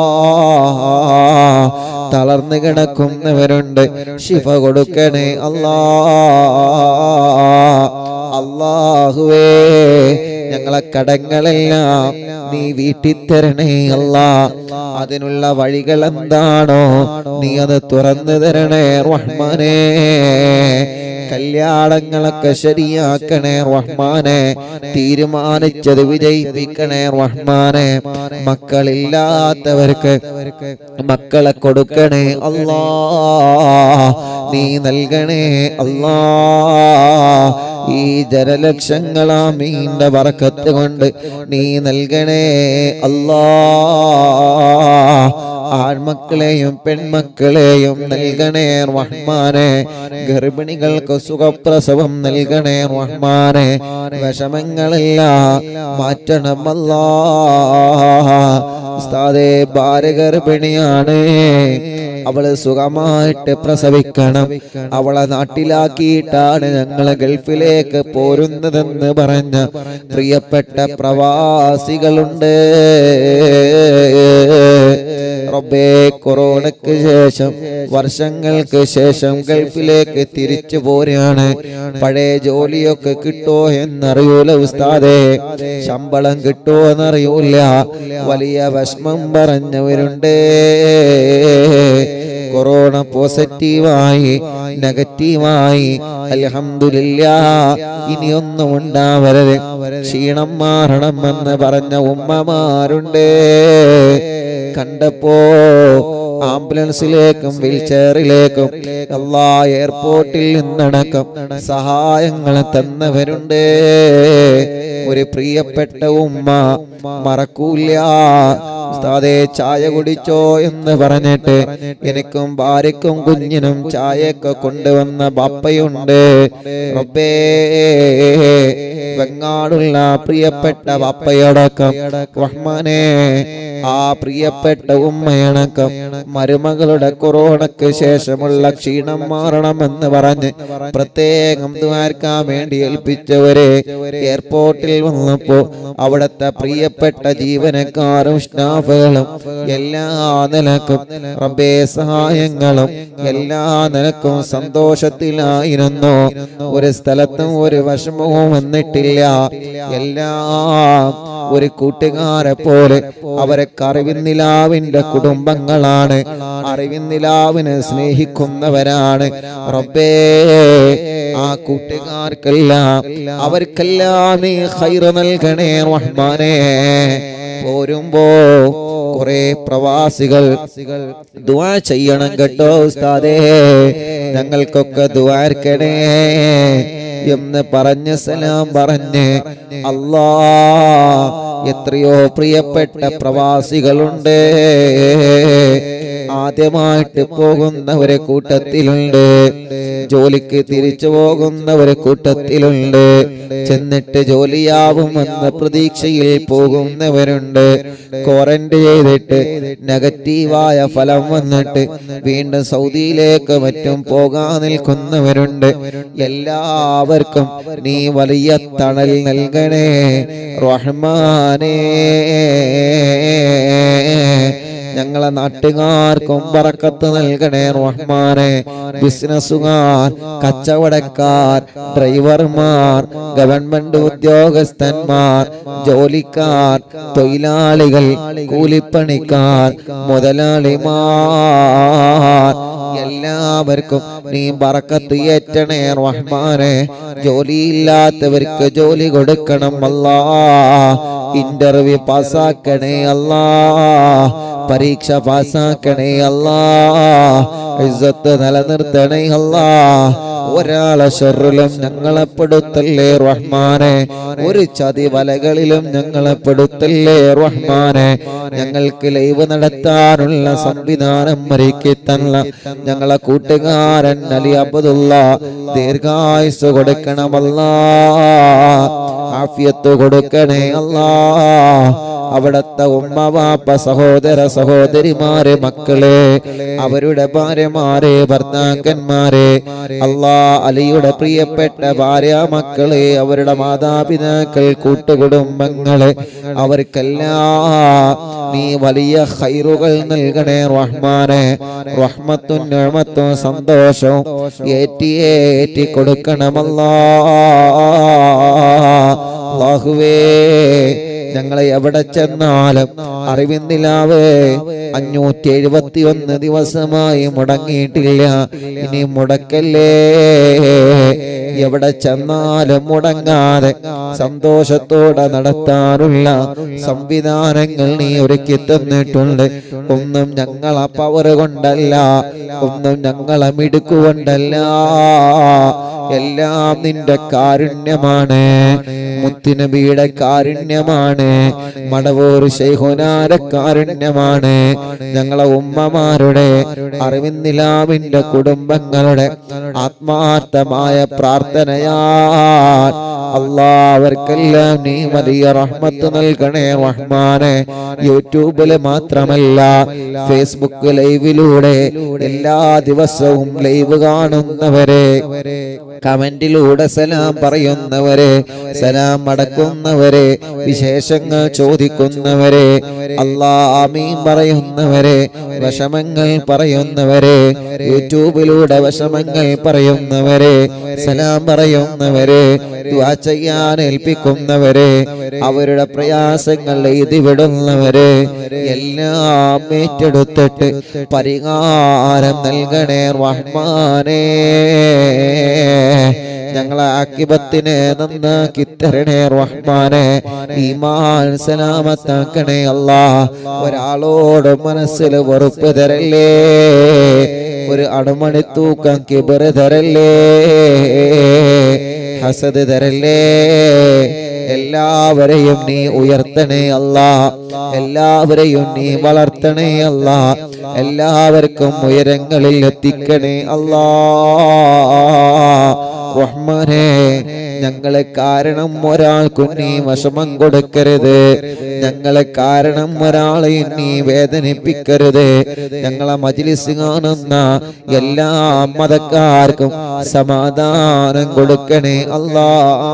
തളർന്നു കിടക്കുന്നവരുണ്ട് ശിഫ കൊടുക്കണേ അല്ലാ അല്ലാഹുവേ ഞങ്ങളെ കടങ്ങളെല്ലാം നീ വീട്ടിൽ തരണേ അല്ല അതിനുള്ള വഴികൾ എന്താണോ നീ അത് തുറന്നു തരണേ റഹ്മാനേ കല്യാണങ്ങളൊക്കെ ശരിയാക്കണേ റഹ്മാനെ തീരുമാനിച്ചത് വിജയിപ്പിക്കണേ റഹ്മാനെ മക്കളില്ലാത്തവർക്ക് മക്കളെ കൊടുക്കണേ അല്ലാ നീ നൽകണേ അല്ലാ ഈ ജനലക്ഷങ്ങളാമീന്റെ വറക്കത്ത് കൊണ്ട് നീ നൽകണേ അല്ലാ ആൺമക്കളെയും പെൺമക്കളെയും നൽകണേ റഹ്മാനെ ഗർഭിണികൾക്ക് സുഖപ്രസവം നൽകണേ റഹ്മാനെ വിഷമങ്ങളെല്ലാം മാറ്റണമല്ലാ ഉസ്താദേ ഭാര്യ ഗർഭിണിയാണ് അവള് സുഖമായിട്ട് പ്രസവിക്കണം അവളെ നാട്ടിലാക്കിയിട്ടാണ് ഞങ്ങൾ ഗൾഫിലേക്ക് പോരുന്നതെന്ന് പറഞ്ഞ പ്രിയപ്പെട്ട പ്രവാസികളുണ്ട് റബ്ബേ കൊറോണയ്ക്ക് ശേഷം വർഷങ്ങൾക്ക് ശേഷം ഗൾഫിലേക്ക് തിരിച്ചു പോരുകയാണ് പഴയ ജോലിയൊക്കെ കിട്ടോ എന്നറിയൂല ഉസ്താദേ ശമ്പളം കിട്ടോ എന്നറിയൂല വലിയ വിഷമം പറഞ്ഞവരുണ്ട് കൊറോണ പോസിറ്റീവായി നെഗറ്റീവായി അൽഹംദുലില്ല ഇനിയൊന്നും ഉണ്ടാവരുത് ക്ഷീണം മാറണമെന്ന് പറഞ്ഞ ഉമ്മമാരുണ്ട് കണ്ടപ്പോ ആംബുലൻസിലേക്കും വീൽ ചെയറിലേക്കും എല്ലാ എയർപോർട്ടിൽ നിന്നടക്കം സഹായങ്ങൾ തന്നവരുണ്ട് ഒരു പ്രിയപ്പെട്ട ഉമ്മ മറക്കൂല ഉസ്താദേ ചായ കുടിച്ചോ എന്ന് പറഞ്ഞിട്ട് എനിക്കും ഭാര്യക്കും കുഞ്ഞിനും ചായയൊക്കെ കൊണ്ടുവന്ന ബാപ്പയുണ്ട് റബ്ബേ വെങ്ങാടുള്ള പ്രിയപ്പെട്ട ബാപ്പയോടൊപ്പം റഹ്മാനെ ആ പ്രിയപ്പെട്ട ഉമ്മയണക്കം മരുമകളുടെ കൊറോണയ്ക്ക് ശേഷമുള്ള ക്ഷീണം മാറണമെന്ന് പറഞ്ഞ് പ്രത്യേകം ദ്വാരക്കാൻ വേണ്ടി ഏൽപ്പിച്ചവരെ എയർപോർട്ടിൽ വന്നപ്പോ അവിടുത്തെ പ്രിയപ്പെട്ട ജീവനക്കാരും സ്റ്റാഫുകളും എല്ലാ നിലക്കും റബ്ബേ സഹായങ്ങളും എല്ലാ നിലക്കും സന്തോഷത്തിലായിരുന്നു ഒരു സ്ഥലത്തും ഒരു വിഷമവും വന്നിട്ടില്ല എല്ലാം ഒരു കൂട്ടുകാരെ പോലെ അവരെ അറിവിന്നിലാവിന്റെ കുടുംബങ്ങളാണ് അറിവിന്നിലാവിനെ സ്നേഹിക്കുന്നവരാണ് റബ്ബേ ആ കൂട്ടുകാർക്കെല്ലാം അവർക്കെല്ലാം നീ ഹൈറ് നൽകണേ റഹ്മാനേ പോരുമ്പോ കുറെ പ്രവാസികൾ ദുആ ചെയ്യണം കേട്ടോ ഉസ്താദേ ഞങ്ങൾക്കൊക്കെ ദുആർക്കണേ എന്ന് പറഞ്ഞ് സലാം പറഞ്ഞ് അല്ലാ എത്രയോ പ്രിയപ്പെട്ട പ്രവാസികളുണ്ട് ആദ്യമായിട്ട് പോകുന്നവരെ കൂട്ടത്തിലുണ്ട് ജോലിക്ക് തിരിച്ചു പോകുന്നവർ കൂട്ടത്തിലുണ്ട് ചെന്നിട്ട് ജോലിയാവുമെന്ന പ്രതീക്ഷയിൽ പോകുന്നവരുണ്ട് ക്വാറന്റൈൻ ചെയ്തിട്ട് നെഗറ്റീവായ ഫലം വന്നിട്ട് വീണ്ടും സൗദിയിലേക്ക് മറ്റും പോകാൻ നിൽക്കുന്നവരുണ്ട് എല്ലാവർക്കും നീ വലിയ തണൽ നൽകണേ റഹ്മാനേ ഞങ്ങളെ നാട്ടുകാർക്കും പറക്കത്ത് നൽകണേ റഹ്മാനെ ബിസിനസ്സുകാർ കച്ചവടക്കാർ ഡ്രൈവർമാർ ഗവൺമെന്റ് ഉദ്യോഗസ്ഥന്മാർ ജോലിക്കാർ തൊഴിലാളികൾ കൂലിപ്പണിക്കാർ മുതലാളിമാർ എല്ലാവർക്കും നീ ബറക്കത്ത് ഏറ്റണേ റഹ്മാനെ ജോലിയില്ലാത്തവർക്ക് ജോലി കൊടുക്കണം അല്ലാ ഇന്റർവ്യൂ പാസ്സാക്കണേ അല്ലാ പരീക്ഷ പാസ്സാക്കണേ അല്ലാ ഇസ്സത്ത് നിലനിർത്തണേ അല്ലാ ഒരാളെ ഷെറിലും ഞങ്ങളെ പെടുത്തല്ലേ റഹ്മാനെ ഒരു ചതി വലകളിലും ഞങ്ങളെ പെടുത്തല്ലേ റഹ്മാനെ ഞങ്ങൾക്ക് ലൈവ് നടത്താനുള്ള സംവിധാനം ഒരുക്കി തന്ന ഞങ്ങളെ കൂട്ടുകാരൻ അലി അബ്ദുള്ള ദീർഘായുസ് കൊടുക്കണമല്ല ആഫിയത്ത് കൊടുക്കണേ അല്ലാ അവിടത്തെ ഉമ്മ വാപ്പ സഹോദര സഹോദരിമാരെ മക്കളെ അവരുടെ ഭാര്യമാരെ ഭർത്താക്കന്മാരെ അല്ലാ അലിയുടെ പ്രിയപ്പെട്ട ഭാര്യ മക്കളെ അവരുടെ മാതാപിതാക്കൾ കൂട്ടുകുടുംബങ്ങളെ അവർക്കെല്ലാം നീ വലിയ ഹൈറുകൾ നൽകണേ റഹ്മാനെ റഹ്മത്തും നിഴമത്തും സന്തോഷവും ഏറ്റി ഏറ്റി കൊടുക്കണമല്ലാ അല്ലാഹുവേ ഞങ്ങളെ എവിടെ ചെന്നാലും അറിവിന്ദിലാവ് അഞ്ഞൂറ്റി എഴുപത്തി ഒന്ന് ദിവസമായി മുടങ്ങിയിട്ടില്ല ഇനി മുടക്കല്ലേ എവിടെ ചെന്നാലും മുടങ്ങാതെ സന്തോഷത്തോടെ നടത്താനുള്ള സംവിധാനങ്ങൾ നീ ഒരുക്കി തന്നിട്ടുണ്ട് ഒന്നും ഞങ്ങളെ പവർ കൊണ്ടല്ല ഒന്നും ഞങ്ങളെ മിടുക്കുകൊണ്ടല്ല എല്ലാം നിന്റെ കാരുണ്യമാണ് മുത്തുനബിയുടെ കാരുണ്യമാണ് മടവൂർ ശൈഹുനാര കാരുണ്യമാണ് ഞങ്ങളെ ഉമ്മമാരുടെ അറിവിന്ദിലാവിന്റെ കുടുംബങ്ങളുടെ ആത്മാർത്ഥമായ പ്രാർത്ഥനയാ അല്ലാ അവർക്കെല്ലാം നീ വലിയ റഹ്മത്ത് നൽകണേ റഹ്മാനെ യൂട്യൂബില് മാത്രമല്ല ഫേസ്ബുക്ക് ലൈവിലൂടെ എല്ലാ ദിവസവും ലൈവ് കാണുന്നവരെ കമന്റിലൂടെ സലാം പറയുന്നവരെ സലാം അടക്കുന്നവരെ വിശേഷങ്ങൾ ചോദിക്കുന്നവരെ അല്ലാ ആമീൻ പറയുന്നവരെ വിഷമങ്ങൾ പറയുന്നവരെ യൂട്യൂബിലൂടെ വിഷമങ്ങൾ പറയുന്നവരെ സലാം പറയുന്നവരെ ദുആ ചെയ്യാൻ ഏൽപ്പിക്കുന്നവരെ അവരുടെ പ്രയാസങ്ങൾ എഴുതി വിടുന്നവരെ എല്ലാം ഏറ്റെടുത്തിട്ട് പരിഹാരം നൽകണേ റഹ്മാനേ ഞങ്ങളെ ആക്കിബത്തിനെ നന്നാക്കി തരണേ റഹ്മാനെ ഈമാൻ സലാമത്താക്കണേ അല്ലാ ഒരാളോട് മനസ്സിൽ വെറുപ്പ് തരല്ലേ ഒരു അണുമണി തൂക്കം കിബറ് തരല്ലേ ഹസദ് തരല്ലേ എല്ലാവരെയും നീ ഉയർത്തണേ അല്ല എല്ലാവരെയും നീ വളർത്തണേ അല്ല എല്ലാവർക്കും ഉയരങ്ങളിൽ എത്തിക്കണേ അല്ലാ റഹ്മാനെ ഞങ്ങളെ കാരണം ഒരാൾക്കും നീ വിഷമം കൊടുക്കരുത് ഞങ്ങളെ കാരണം ഒരാളെയും നീ വേദനിപ്പിക്കരുത് ഞങ്ങളെ മജിലിസ് കാണുന്ന എല്ലാ മതക്കാർക്കും സമാധാനം കൊടുക്കണേ അല്ലാ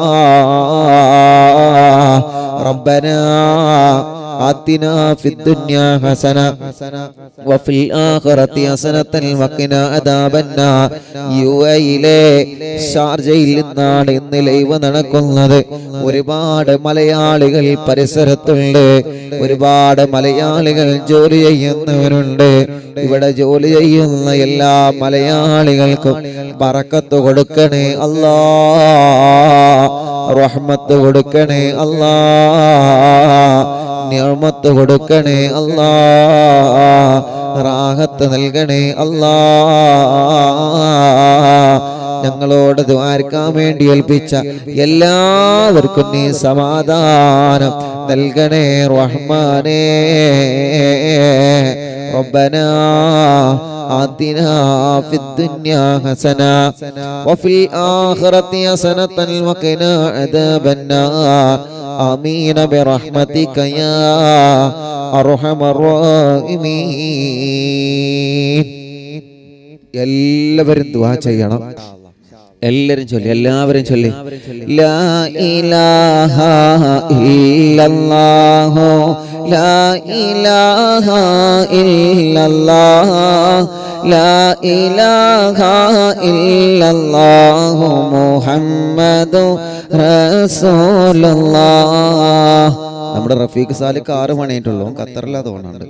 റബ്ബനാ آتنا في الدنيا حسنة وفي الآخرة حسنة وقنا عذاب النار യു എയിലെ ഷാർജയിൽ നിന്നാണ് ഇന്ന് ലൈവ് നടക്കുന്നത് ഒരുപാട് മലയാളികൾ പരിസരത്തുണ്ട് ഒരുപാട് മലയാളികൾ ജോലി ചെയ്യുന്നവരുണ്ട് ഇവിടെ ജോലി ചെയ്യുന്ന എല്ലാ മലയാളികൾക്കും പറക്കത്ത് കൊടുക്കണേ അല്ലാ റഹ്മത്ത് കൊടുക്കണേ അല്ലാ നിയമത്ത് കൊടുക്കണേ അല്ലാ റാഹത്ത് നൽകണേ അല്ലാ ഞങ്ങളോട് ദ്വാരക്കാൻ വേണ്ടി ഏൽപ്പിച്ച എല്ലാവർക്കും നീ സമാധാനം നൽകണേ റഹ്മാനേ ربنا آتنا في الدنيا الدنيا حسنة وفي الآخرة حسنة وقنا عذاب النار آمين برحمتك يا أرحم الراحمين എല്ലാവരും ദുആ ചെയ്യണം എല്ലാവരും ചൊല്ലി എല്ലാവരും ചൊല്ലി ലാ ഇലാഹ ഇല്ലല്ലാഹു ലാ ഇലാഹ ഇല്ലല്ലാഹ് ലാ ഇലാഹ ഇല്ലല്ലാഹു മുഹമ്മദു റസൂലുള്ളാഹ് നമ്മുടെ റഫീഖ് സാലിക്ക് ആറ് മണിയായിട്ടുള്ളൂ ഖത്തറിലാ തോന്നുന്നുണ്ട്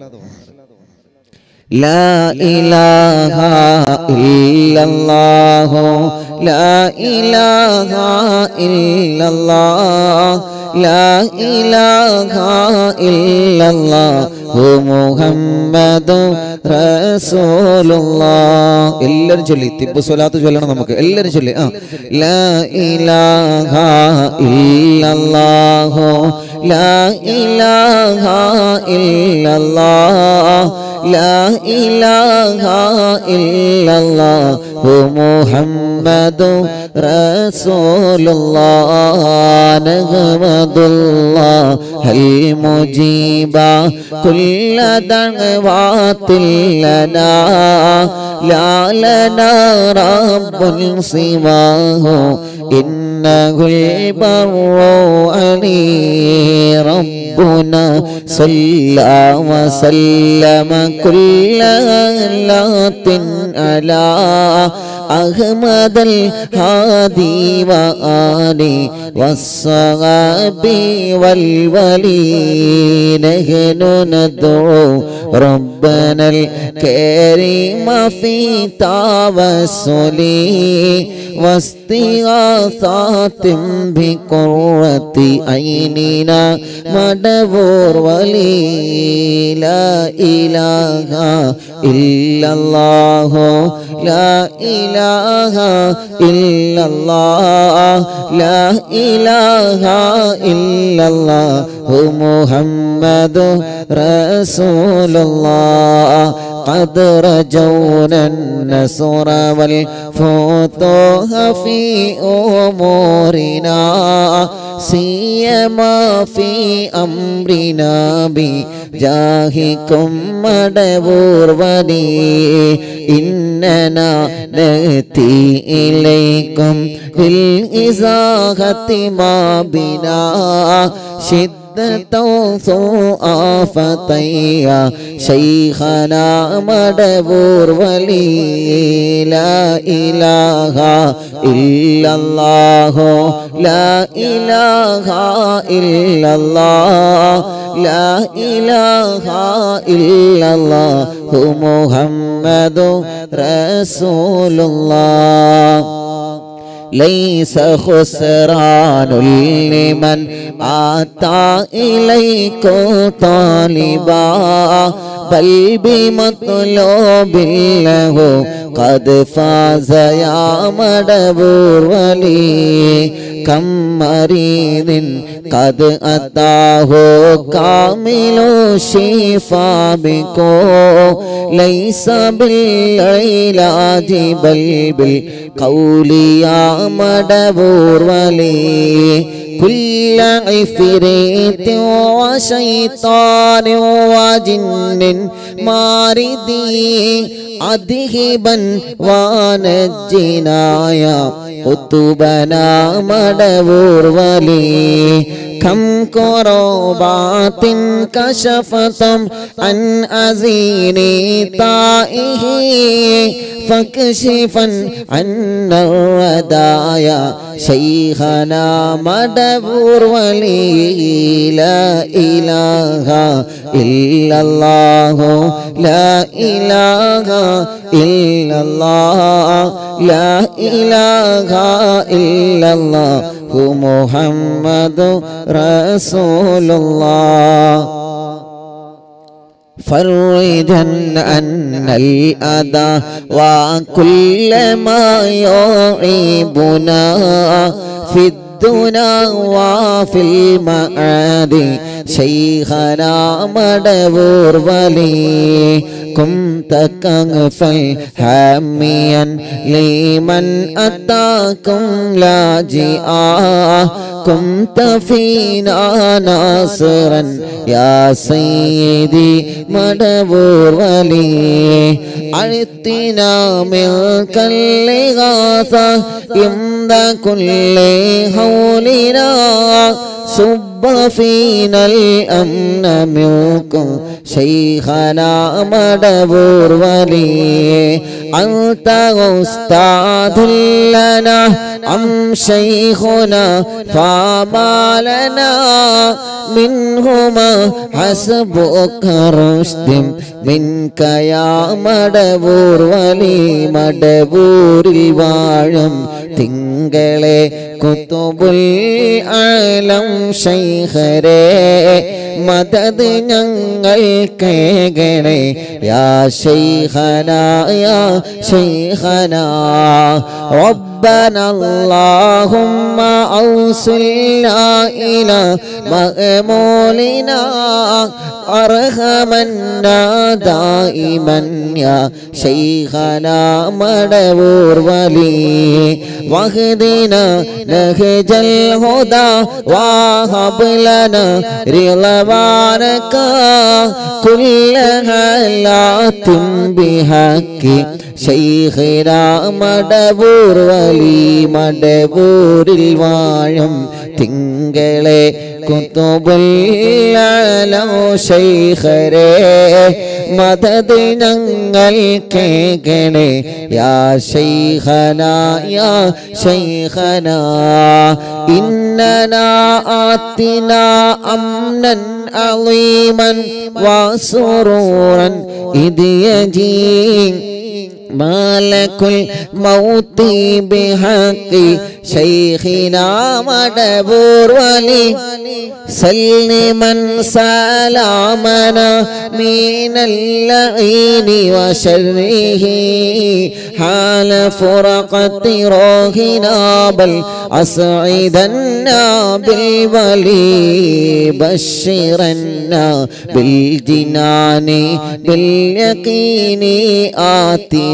لا إله إلا الله لا إله إلا الله لا إله إلا الله മുഹമ്മദ് റസൂലുള്ള എല്ലാരും ചൊല്ലി തിബ് സ്വലാത്ത് ചൊല്ലണം നമുക്ക് എല്ലാരും ചൊല്ലി ആ ലാ ഇലാഹ ഇല്ലല്ലാഹു ലാ ഇലാഹ ഇല്ലല്ലാഹ് لا إله إلا الله محمد رسول الله نحمد الله المجيب كل دعوات لنا لا لنا رب سواه إنه البر علي ربنا صلى وسلم كل لات على أحمد الهادي وآله والصحاب والولي نحن ندعو ربنا الكريم في توسلي واستغاثات بقرة عيننا مدبور ولي لا إله إلا الله لا إله إلا الله لا إله إلا الله محمد رسول الله قد رجونا النصر والفتوح في أمورنا سيما في أمرنا بجاهكم مدبور ولي إننا نأتي إليكم بالإزاحة ما بنا شد فتيا شيخنا مدبور ولي لا إله إلا الله لا إله إلا الله لا إله إلا الله محمد رسول الله ليس خسران لمن آتى إليكم طالبا بل بمطلوب له قد فاز يا مدبور ولي كم مريض قد أتاه كامل الشفاء بكو ليس بالعلاج بل بالقول يا مدبور ولي كل عفريت وشيطان وجن ماردي أذهبا ونجنا يا قطبنا مدبور ولي كم كربات كشفتم عن أزين طائه فاكشفا عنا الردايا شيخنا مدبور ولي لا إله إلا الله لا إله إلا الله لا إله إلا الله محمد رسول الله فرجا أن الأذى وكل ما يعيبنا في الدنا وفي المعاد شيخنا مدبور ولي كنت كغفا حاميا لمن أتاكم لاجئا كنت فينا ناصرا يا سيدي مدبور ولي أعطنا منك الإغاثة عند كل حولنا صب فينا الأمن منكم شيخنا مدبور ولي أنت أستاذ لنا أم شيخنا فما لنا منهما حسبك رشد منك يا മടവൂർ വലി മടവൂരിൽ വാഴും തിങ്കളെ കുത്തുബുൽ ആലം ശൈഖരേ മദത് ഞങ്ങൾ കേകണേ യാ ശൈഖന യാ ശൈഖന ربنا اللهم أوصلنا إلى مأمولنا أرحمنا دائما يا شيخنا مدبور ولي واهدنا نهج الهدى وهب لنا رضوانك كل هالات بحق شيخنا മടവൂർ വലി മടവൂരിൽ വാഴും തിങ്കളെ കുത്തുബുല്ലോ ശൈഖരേ മദത് ഞങ്ങൾ കേകണേ യാ ശൈഖന യാ ശൈഖന ഇന്നന ആത്തിന അംനൻ അളീമൻ വസുറൂറൻ ഇത് യജീൻ مالك الموت بحق شيخنا مدبور ولي سلما سلامنا من اللعين وشره حال فرقة روحنا بل أسعدنا بالولي بشرنا بالجنان باليقين آتنا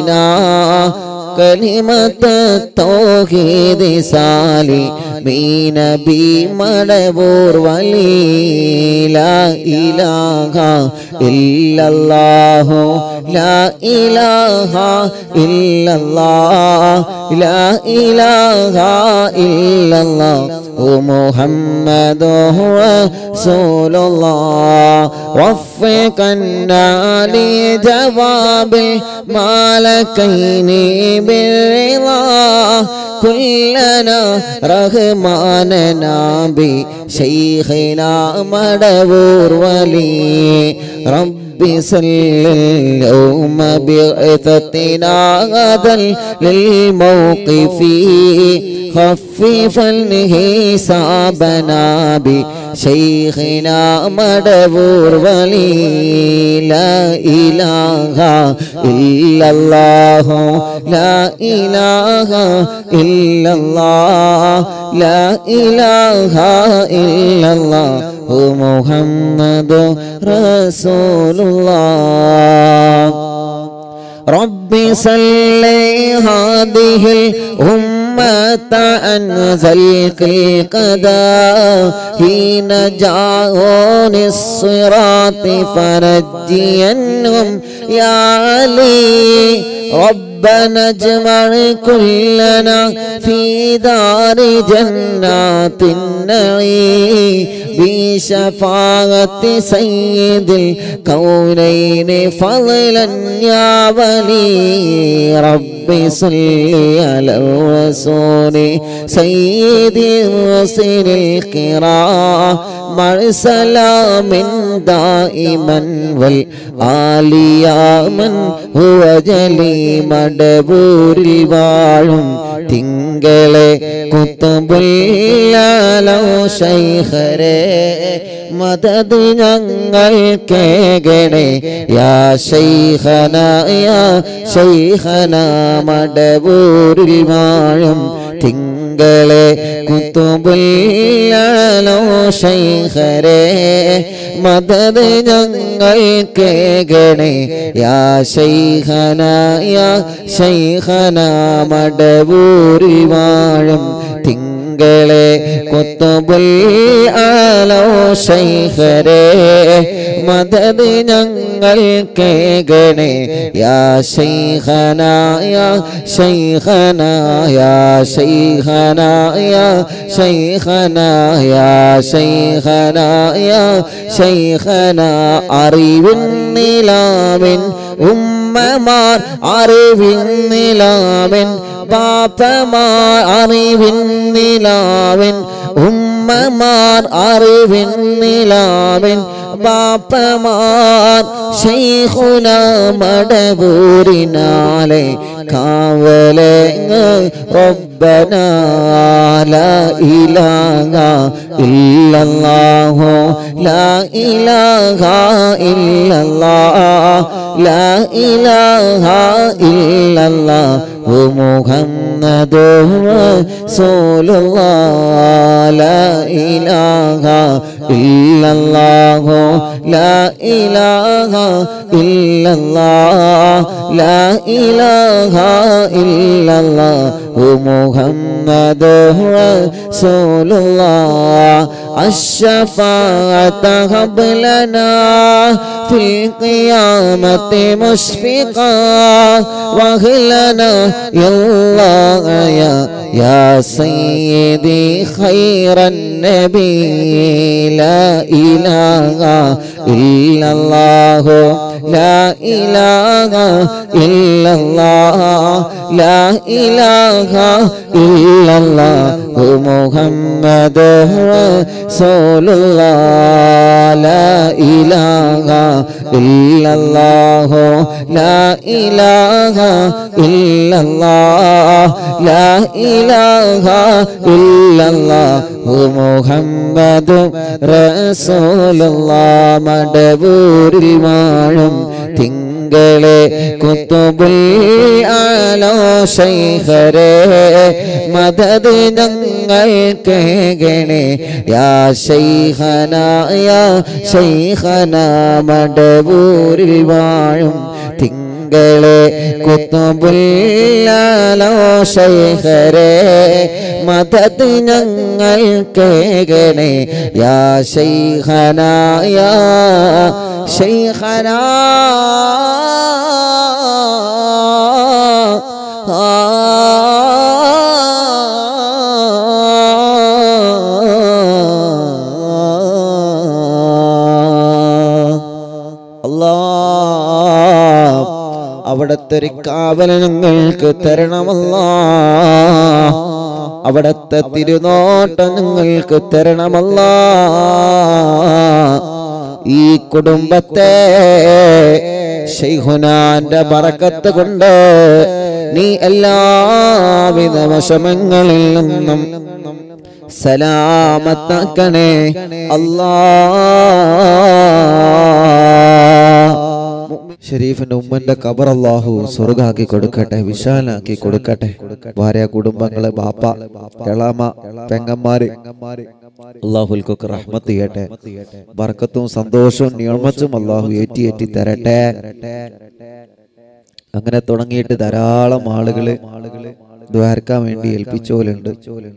كلمة التوحيد سالي مين بي مدبور ولي لا إله إلا الله لا إله إلا الله لا إله إلا الله محمد رسول الله وفقنا لجواب المالكين بالرضا كلنا رحماننا بشيخنا مدبور ولي رب صل اليوم بعثتنا غدا للموقف خففا حسابنا بشيخنا مدبور ولي لا إله إلا الله لا إله إلا الله لا إله إلا الله محمد رسول الله ربي صل هذه الأمة أنزل القضاء حين جاءون الصراط فرجينهم يا علي ربنا اجمع كلنا في دار جنات النعيم بشفاعة سيد الكونين فضلا يا ولي رب صل على الرسول سيد الرسل الكرام مع سلام دائما والآل يا من هو جلي മടബൂരിൽ വാഴും തിങ്കളെ കുത്തുബുല്ലാലോ ശൈഖരേ മദത് ഞങ്ങൾ കേകണേ യാ ശൈഖന യാ ശൈഖന മടബൂരിൽ വാഴും തിങ്ക തിങ്കളെ കുത്തുബുല്ലോ ശൈഖരേ മദത് ഞങ്ങൾ കേകണേ യാ ശൈഖന യാ ശൈഖന മടവൂരിൽ വാഴും തിങ്കളെ കൊത്തുബുൽ ആലോ ശൈഖരേ മദത് ഞങ്ങൾ കേകണേ യാ ശൈഖന യാ ശൈഖന യാ ശൈഖന യാ ശൈഖന യാ ശൈഖന യാ ശൈഖന അറിവിൻ നിലാവിൻ ഉമ്മമാർ അറിവിൻ നിലാവിൻ പാപ്പമാർ അറിവിൻ നിലാവിൻ ഉമ്മമാർ അറിവിൻ നിലാവിൻ ബാപ്പമാർ ശൈഖുന മടവൂരിനാലെ കാവലങ്ങ് റബ്ബന ലാ ഇലാഹ ഇല്ലല്ലാഹു ലാ ഇലാഹ ഇല്ലല്ലാഹ് ലാ ഇലാഹ ഇല്ലല്ലാഹു മുഹമ്മദു റസൂലുള്ളാഹ് ലാ ഇലാഹ ഇല്ലല്ലാഹു ലാ ഇലാഹ ഇല്ലല്ലാഹ് ലാ ഇലാഹ ഇല്ലല്ലാഹു മുഹമ്മദു റസൂലുള്ളാഹ് الشفاعة هب لنا في القيامة مشفقا وهلنا يا الله يا يا سيدي خير النبي لا إله إلا الله لا إله إلا الله لا إله إلا الله محمد رسول الله لا إله إلا الله لا إله إلا الله لا إله إلا الله محمد رسول الله മടവൂരിൽ വാഴും തിങ്കളെ കുത്തുബുൽ ആലോ ശൈഖരേ മദത് ഞങ്ങൾ കേകണേ യാ ശൈഖന യാ ശൈഖന മടവൂരിൽ വാഴും തിങ്കളെ കുത്തുബുല്ലാലോ ശൈഖരേ മദത് ഞങ്ങൾ കേകണേ യാ ശൈഖന യാ ശൈഖന അല്ലാ അവിടത്തെ ഒരു കാവൽ ഞങ്ങൾക്ക് തരണമല്ല അവിടത്തെ തിരുനോട്ടം ഞങ്ങൾക്ക് തരണമല്ല ഈ കുടുംബത്തെ ഷെയ്ഹുനാന്റെ ബറക്കത്ത് കൊണ്ട് നീ എല്ലാവിധ വിഷമങ്ങളിൽ നിന്നും സലാമത്താക്കണേ അല്ലാ ഷരീഫിന്റെ ഉമ്മന്റെ ഖബർ അള്ളാഹു സ്വർഗാക്കി കൊടുക്കട്ടെ വിശാലാക്കി കൊടുക്കട്ടെ ഭാര്യ കുടുംബങ്ങളെ ബാപ്പ എളാമ പെങ്ങന്മാര് അള്ളാഹുൽക്കൊക്കെ റഹ്മത്ത് ചെയ്യട്ടെ ബർക്കത്തും സന്തോഷവും നിയമച്ചും അള്ളാഹു ഏറ്റി ഏറ്റി തരട്ടെ അങ്ങനെ തുടങ്ങിയിട്ട് ധാരാളം ആളുകള് ദ്വാരക്കാൻ വേണ്ടി ഏൽപ്പിച്ചോലുണ്ട്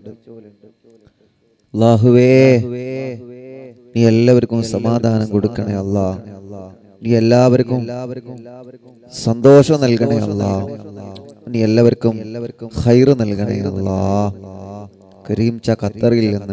അള്ളാഹുവേ നീ എല്ലാവർക്കും സമാധാനം കൊടുക്കണേ അല്ലാ നീ എല്ലാവർക്കും സന്തോഷം നൽകണേ അല്ലാ നീ എല്ലാവർക്കും ഹൈറ് നൽകണേ അല്ലാ കരീം ച ഖത്തറിൽ നിന്ന്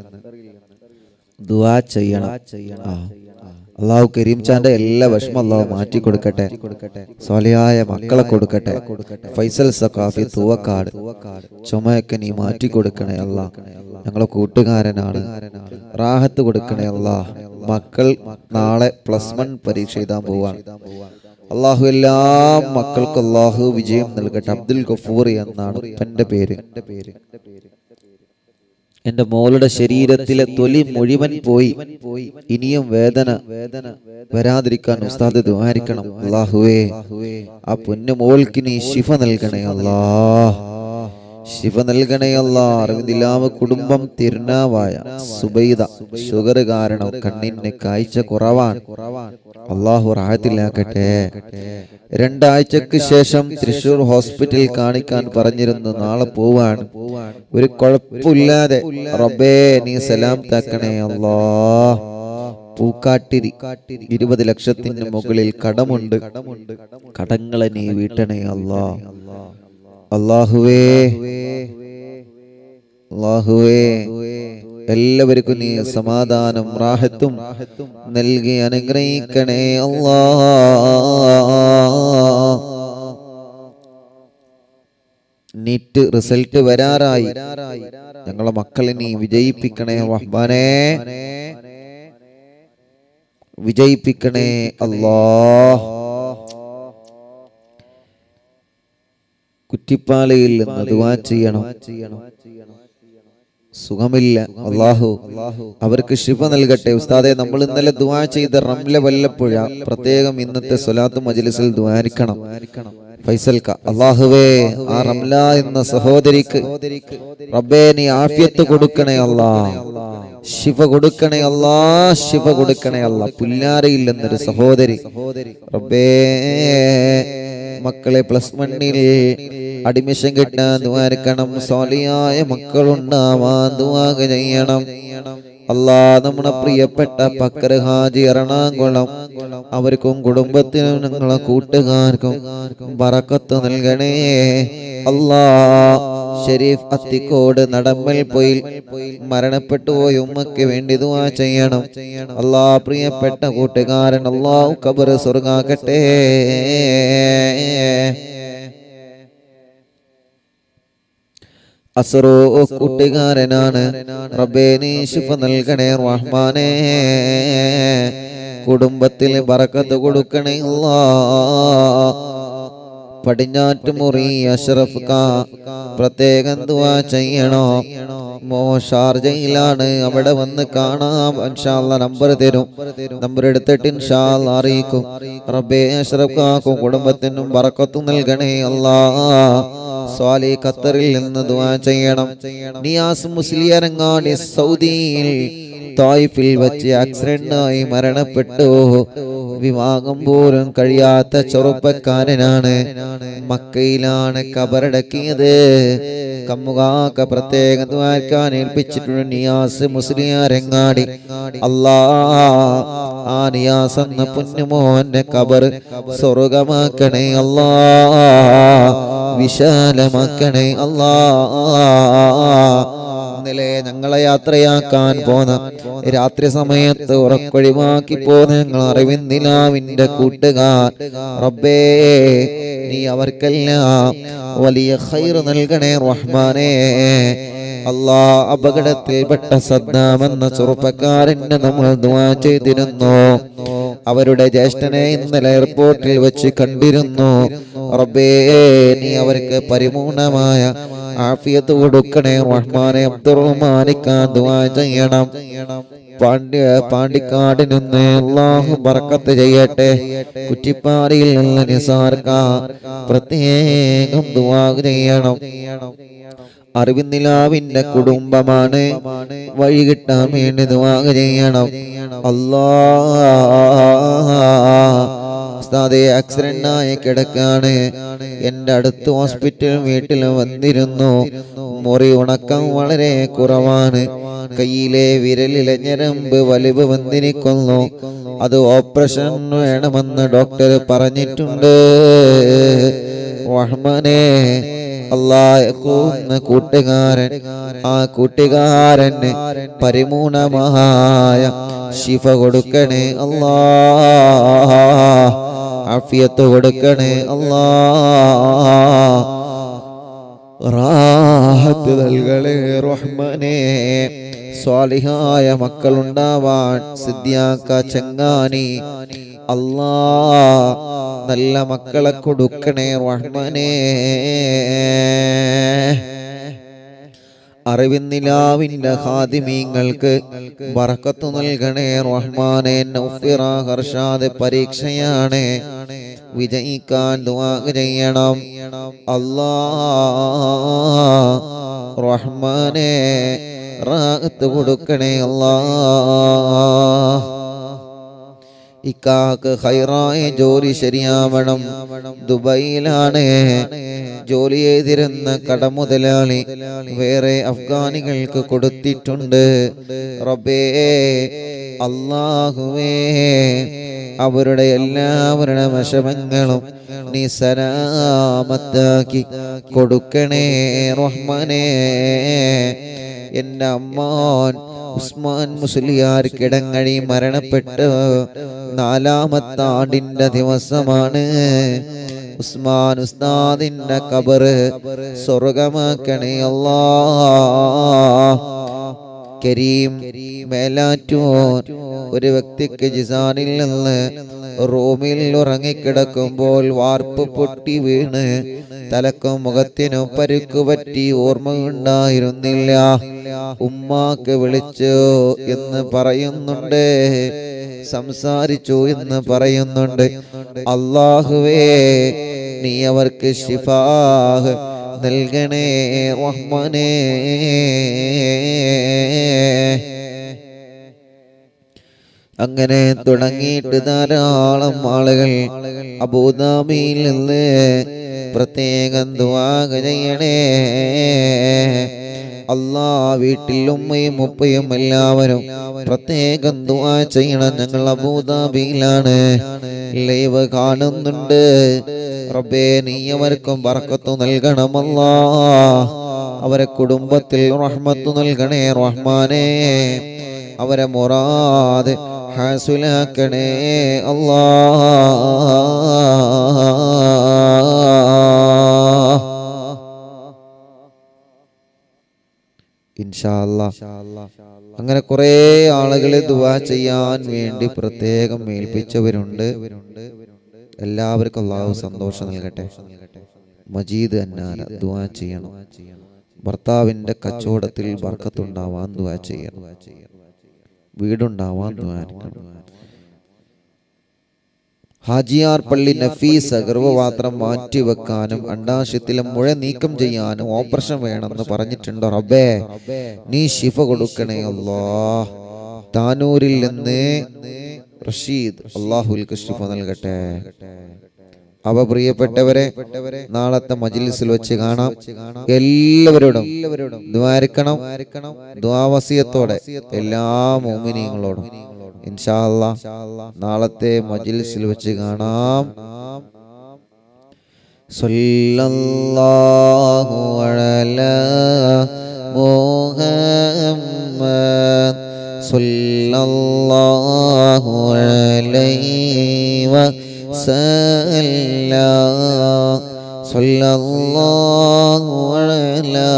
ദുആ ചെയ്യണം ആ. അള്ളാഹു കരീം ചാന്റെ എല്ലാ വിഷമം അള്ളാഹു മാറ്റി കൊടുക്കട്ടെ സ്വാലിയായ മക്കളെ കൊടുക്കട്ടെ ഫൈസൽ സഖാഫി തൂവക്കാട് ചുമയൊക്കെ നീ മാറ്റി കൊടുക്കണേ അല്ലാ ഞങ്ങളെ കൂട്ടുകാരനാണ് റാഹത്ത് കൊടുക്കണേ അല്ലാ മക്കൾ നാളെ പ്ലസ് വൺ പരീക്ഷ എഴുതാൻ പോവാണ് അള്ളാഹു എല്ലാ മക്കൾക്കും അള്ളാഹു വിജയം നൽകട്ടെ അബ്ദുൽ ഗഫൂർ എന്നാണ് എന്റെ പേര് എന്റെ മോളുടെ ശരീരത്തിലെ തൊലി മുഴുവൻ പോയി ഇനിയും വേദന വേദന വരാതിരിക്കാൻ ഉസ്താദ് ദ്വാരിക്കണം അള്ളാഹുവേ ആ പൊന്നു മോൾക്ക് നീ ശിഫ നൽകണേ അല്ലാ ശിവ നൽകണേ അല്ല അറിവിന്ദിലാവ് കുടുംബം തിരുനാവായ സുബൈദ ഷുഗർ കാരണം കണ്ണിന് കാഴ്ച കുറവാണ് അള്ളാഹു റാഹത്തിലാക്കട്ടെ രണ്ടാഴ്ചക്ക് ശേഷം തൃശൂർ ഹോസ്പിറ്റലിൽ കാണിക്കാൻ പറഞ്ഞിരുന്നു നാളെ പോവാണ് ഒരു കുഴപ്പമില്ലാതെ റബ്ബേ നീ സലാം താക്കണേ അല്ലാ പൂക്കാട്ടിരി ഇരുപത് ലക്ഷത്തിന് മുകളിൽ കടമുണ്ട് കടങ്ങളെ നീ വീട്ടണേ അല്ലാ അള്ളാഹുവേ അള്ളാഹുവേ എല്ലാവർക്കും നീ സമാധാനം റാഹത്തും നൽകി അനുഗ്രഹിക്കണേ അല്ലാ നീറ്റ് റിസൾട്ട് വരാറായി ഞങ്ങളെ മക്കളെ നീ വിജയിപ്പിക്കണേ റഹ്മാനേ വിജയിപ്പിക്കണേ അല്ലാ കുറ്റിപ്പാലയിൽ നിന്ന് ദുവാ ചെയ്യണം സുഖമില്ല അള്ളാഹു അവർക്ക് ശിവ നൽകട്ടെ ഉസ്താദെ നമ്മൾ ഇന്നലെ ദുവാ ചെയ്ത റംല വല്ലപ്പുഴ പ്രത്യേകം ഇന്നത്തെ സ്വലാത്ത് മജ്ലിസിൽ ദ്വാരിക്കണം ഫൈസൽക്ക അള്ളാഹുവേ ആ റംല എന്ന സഹോദരിക്ക് റബ്ബേ നീ ആഫിയത്ത് കൊടുക്കണേ അല്ലാ ശിവ കൊടുക്കണേ അല്ലാ ശിവ കൊടുക്കണേ അല്ലാ പുല്ലാരയിൽ എന്നൊരു സഹോദരി റബ്ബേ മക്കളെ പ്ലസ് വണ്ണിൽ അഡ്മിഷൻ കിട്ടാൻ ദ്വാരക്കണം സോലിയായ മക്കളുണ്ടാവാൻ ദ്വാക ചെയ്യണം അല്ലാ നമ്മുടെ പ്രിയപ്പെട്ട പക്കർ ഹാജി എറണാകുളം അവർക്കും കുടുംബത്തിനും ഞങ്ങളെ കൂട്ടുകാർക്കും ബറക്കത്ത് നൽകണേ അല്ലാ ഷെരീഫ് അത്തിക്കോട് നടമ്മൽ പോയി മരണപ്പെട്ടു പോയി ഉമ്മയ്ക്ക് വേണ്ടി ദുആ ചെയ്യണം അല്ലാ പ്രിയപ്പെട്ട കൂട്ടുകാരൻ അല്ലാഹു കബർ സ്വർഗാക്കട്ടെ അസറോ കൂട്ടുകാരനാണ് റബ്ബേ നീ ശിഫ നൽകണേ റഹ്മാനേ കുടുംബത്തിൽ ബറക്കത്ത് കൊടുക്കണേ അല്ലാ പടിഞ്ഞാറ്റുമുറി അഷ്റഫ് കാ പ്രത്യേകം ദുആ ചെയ്യണോ മോ ഷാർജയിലാണ് അവിടെ വന്ന് കാണാം ഇൻഷാല്ല നമ്പർ തരും നമ്പർ എടുത്തിട്ട് ഇൻഷാല്ല അറിയിക്കും റബ്ബേ അഷ്റഫ് കാക്കും കുടുംബത്തിനും ബറക്കത്തും നൽകണേ അല്ലാ സ്വാലി ഖത്തറിൽ നിന്ന് ദുആ ചെയ്യണം നിയാസ് മുസ്ലിയരങ്ങാടി സൗദിയിൽ തായിഫിൽ വെച്ച് ആക്സിഡന്റായി മരണപ്പെട്ടു വിവാഹം പോലും കഴിയാത്ത ചെറുപ്പക്കാരനാണ് മക്കയിലാണ് കബറടക്കിയത് കമ്മുകാക്ക പ്രത്യേക ദ്വാരക്കാൻ ഏൽപ്പിച്ചിട്ടുണ്ട് നിയാസ് മുസ്ലിയാരങ്ങാടി അല്ലാ ആ നിയാസ് എന്ന പുന്നുമോന്റെ കബർ സ്വർഗമാക്കണേ അല്ലാ വിശാലമാക്കണേ അല്ലാ ഇന്നലെ ഞങ്ങളെ യാത്രയാക്കാൻ പോന്ന രാത്രി സമയത്ത് ഉറക്കൊഴിവാക്കി പോന്ന ഞങ്ങൾ അറിവിന്ദിലാവിന്റെ കൂട്ടുകാർ റബ്ബേ നീ അവർക്കെല്ലാം വലിയ ഖൈർ നൽകണേ റഹ്മാനേ അല്ലാ അപകടത്തിൽപ്പെട്ട സദ്ദാം എന്ന ചെറുപ്പക്കാരന് നമ്മൾ ദുആ ചെയ്തിരുന്നു അവരുടെ ജ്യേഷ്ഠനെ ഇന്നലെ എയർപോർട്ടിൽ വെച്ച് കണ്ടിരുന്നു റബ്ബേ നീ അവർക്ക് പരിപൂർണമായ ആഫിയത്ത് കൊടുക്കണേ റഹ്മാനെ അബ്ദുറഹ്മാനിക്കാൻ ദുആ ചെയ്യണം പാണ്ഡ്യ പാണ്ടിക്കാട് നിന്ന് അള്ളാഹു ബറക്കത്ത് ചെയ്യട്ടെ കുറ്റിപ്പാടിയിൽ നിന്ന് നിസാർക്ക പ്രത്യേകം ദുആ ചെയ്യണം അറിവിന്ദിലാവിന്റെ കുടുംബമാണ് വഴി കിട്ടാൻ വേണ്ടി ദുആ ചെയ്യണം അല്ലാ ഉസ്താദെ ആക്സിഡന്റ് ആയി കിടക്കാണ് എന്റെ അടുത്ത് ഹോസ്പിറ്റൽ വീട്ടിൽ വന്നിരുന്നു മുറി ഉണക്കം വളരെ കുറവാണ് കയ്യിലെ വിരലിലെ ഞരമ്പ് വലിവ് വന്നിരിക്കുന്നു അത് ഓപ്പറേഷൻ വേണമെന്ന് ഡോക്ടർ പറഞ്ഞിട്ടുണ്ട് റഹ്മാനെ അള്ളാഹുന്ന കൂട്ടുകാരൻ ആ കൂട്ടുകാരന് പരിപൂർണമായ ശിഫ കൊടുക്കണേ അല്ലാ ആഫിയത്ത് കൊടുക്കണേ അല്ലാ റാഹത്ത് നൽകളെ റഹ്മാനെ സ്വാലിഹായ മക്കളുണ്ടാവാൻ സിദ്ധ്യാക്ക ചങ്ങാനി അല്ലാ നല്ല മക്കളെ കൊടുക്കണേ റഹ്മാനെ അറിവിന്നിലാവിന്റെ ഹാദിമീങ്ങൾക്ക് ബറക്കത്ത് നൽകണേ റഹ്മാനെ നൗഫിറ ഹർഷാദ് പരീക്ഷയാണ് വിജയിക്കാൻ ദുആ ചെയ്യണം അല്ലാ റഹ്മാനെ റാഹത്ത് കൊടുക്കണേ അല്ലാ ഇക്കാക്ക് ഹൈറായ ജോലി ശരിയാവണം ദുബൈയിലാണ് ജോലി ചെയ്തിരുന്ന കടമുതലാളി വേറെ അഫ്ഗാനികൾക്ക് കൊടുത്തിട്ടുണ്ട് റബ്ബേ അള്ളാഹുവേ അവരുടെ എല്ലാവരുടെ വിഷമങ്ങളും നീ സലാമത്താക്കി കൊടുക്കണേ റഹ്മാനേ എൻ്റെ അമ്മാൻ ഉസ്മാൻ മുസ്ലിയാർ കിടങ്ങഴി മരണപ്പെട്ട് നാലാമത്തെ ആണ്ടിന്റെ ദിവസമാണ് ഉസ്മാൻ ഉസ്താദിന്റെ കബറ് സ്വർഗമാക്കണേ അല്ലാ കരീം മേലാറ്റൂർ ഒരു വ്യക്തിക്ക് ജിസാനിൽ നിന്ന് റൂമിൽ ഉറങ്ങിക്കിടക്കുമ്പോൾ വാർപ്പ് പൊട്ടി വീണ് തലക്കും മുഖത്തിനും പരുക്ക് പറ്റി ഓർമ്മയുണ്ടായിരുന്നില്ല ഉമ്മാക്ക് വിളിച്ചു എന്ന് പറയുന്നുണ്ട് സംസാരിച്ചു എന്ന് പറയുന്നുണ്ട് അള്ളാഹുവേ നീ അവർക്ക് ശിഫാഹ് നൽകണേ റഹ്മാനേ അങ്ങനെ തുടങ്ങിയിട്ട് ധാരാളം ആളുകൾ അബൂദാബിയിൽ നിന്ന് പ്രത്യേകം ദുവാക ചെയ്യണേ അല്ലാ വീട്ടിൽ ഉമ്മയും ഉപ്പയും എല്ലാവരും പ്രത്യേകം ദുവാ ചെയ്യണം ഞങ്ങൾ അബൂദാബിയിലാണ് ലൈവ് കാണുന്നുണ്ട് റബ്ബേ നീ അവർക്കും ബർക്കത്തു നൽകണമല്ലാ അവരെ കുടുംബത്തിൽ റഹ്മത്ത് നൽകണേ റഹ്മാനേ അവരെ മുറാദ് ഹാസുലാക്കണേ അല്ലാ ഇൻഷാ അല്ലാ. അങ്ങനെ കുറെ ആളുകളെ ദുവാ ചെയ്യാൻ വേണ്ടി പ്രത്യേകം ഏൽപ്പിച്ചവരുണ്ട് എല്ലാവർക്കും അള്ളാഹു സന്തോഷം നൽകട്ടെ മജീദ് അന്നാര ദുവാ ചെയ്യണം ഭർത്താവിന്റെ കച്ചവടത്തിൽ ബർക്കത്തുണ്ടാവാൻ ദുവാ ചെയ്യണം വീടുണ്ടാവാൻ ദ്വാരിക്കണം ഹാജിയാർ പള്ളി നഫീസ് ഗർഭപാത്രം മാറ്റിവെക്കാനും അണ്ടാശയത്തിലെ മുഴ നീക്കം ചെയ്യാനും ഓപ്പറേഷൻ വേണമെന്ന് പറഞ്ഞിട്ടുണ്ട് റബ്ബേ നീ ശിഫ കൊടുക്കണേ അല്ലാ താനൂരിൽ നിന്ന് റഷീദ് അള്ളാഹുൽക്ക് ശിഫ നൽകട്ടെ അവ പ്രിയപ്പെട്ടവരെ നാളത്തെ മജിലിസിൽ വെച്ച് കാണാം എല്ലാവരോടും ദ്വാരിക്കണം ദ്വാവസിയത്തോടെ എല്ലാ മോമിനിയങ്ങളോടും ഇൻഷാ അല്ലാ നാളത്തെ മജിലിസിൽ വെച്ച് കാണാം സല്ലല്ലാഹു അലാ മുഹമ്മദ് സല്ലല്ലാഹു അലൈഹി വസല്ലം സല്ലല്ലാഹു അലാ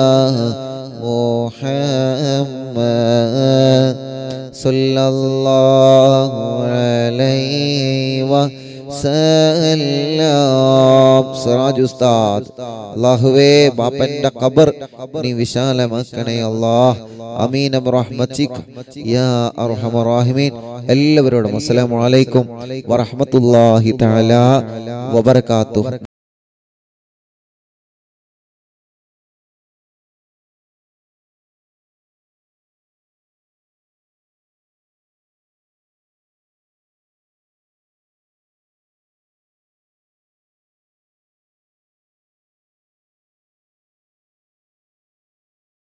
മുഹമ്മദ് സല്ലല്ലാഹു അലൈഹി വസല്ലം സിറാജ് ഉസ്താദ് അല്ലാഹുവേ ബാപ്പന്റെ ഖബർ നീ വിശാലമാക്കണേ അല്ലാഹ് അമീൻ റഹ്മത്തിക് യാ അർഹമർ റഹീമീൻ എല്ലാവരോടും അസ്സലാമു അലൈക്കും വറഹ്മത്തുള്ളാഹി തആല വബറകാതുഹു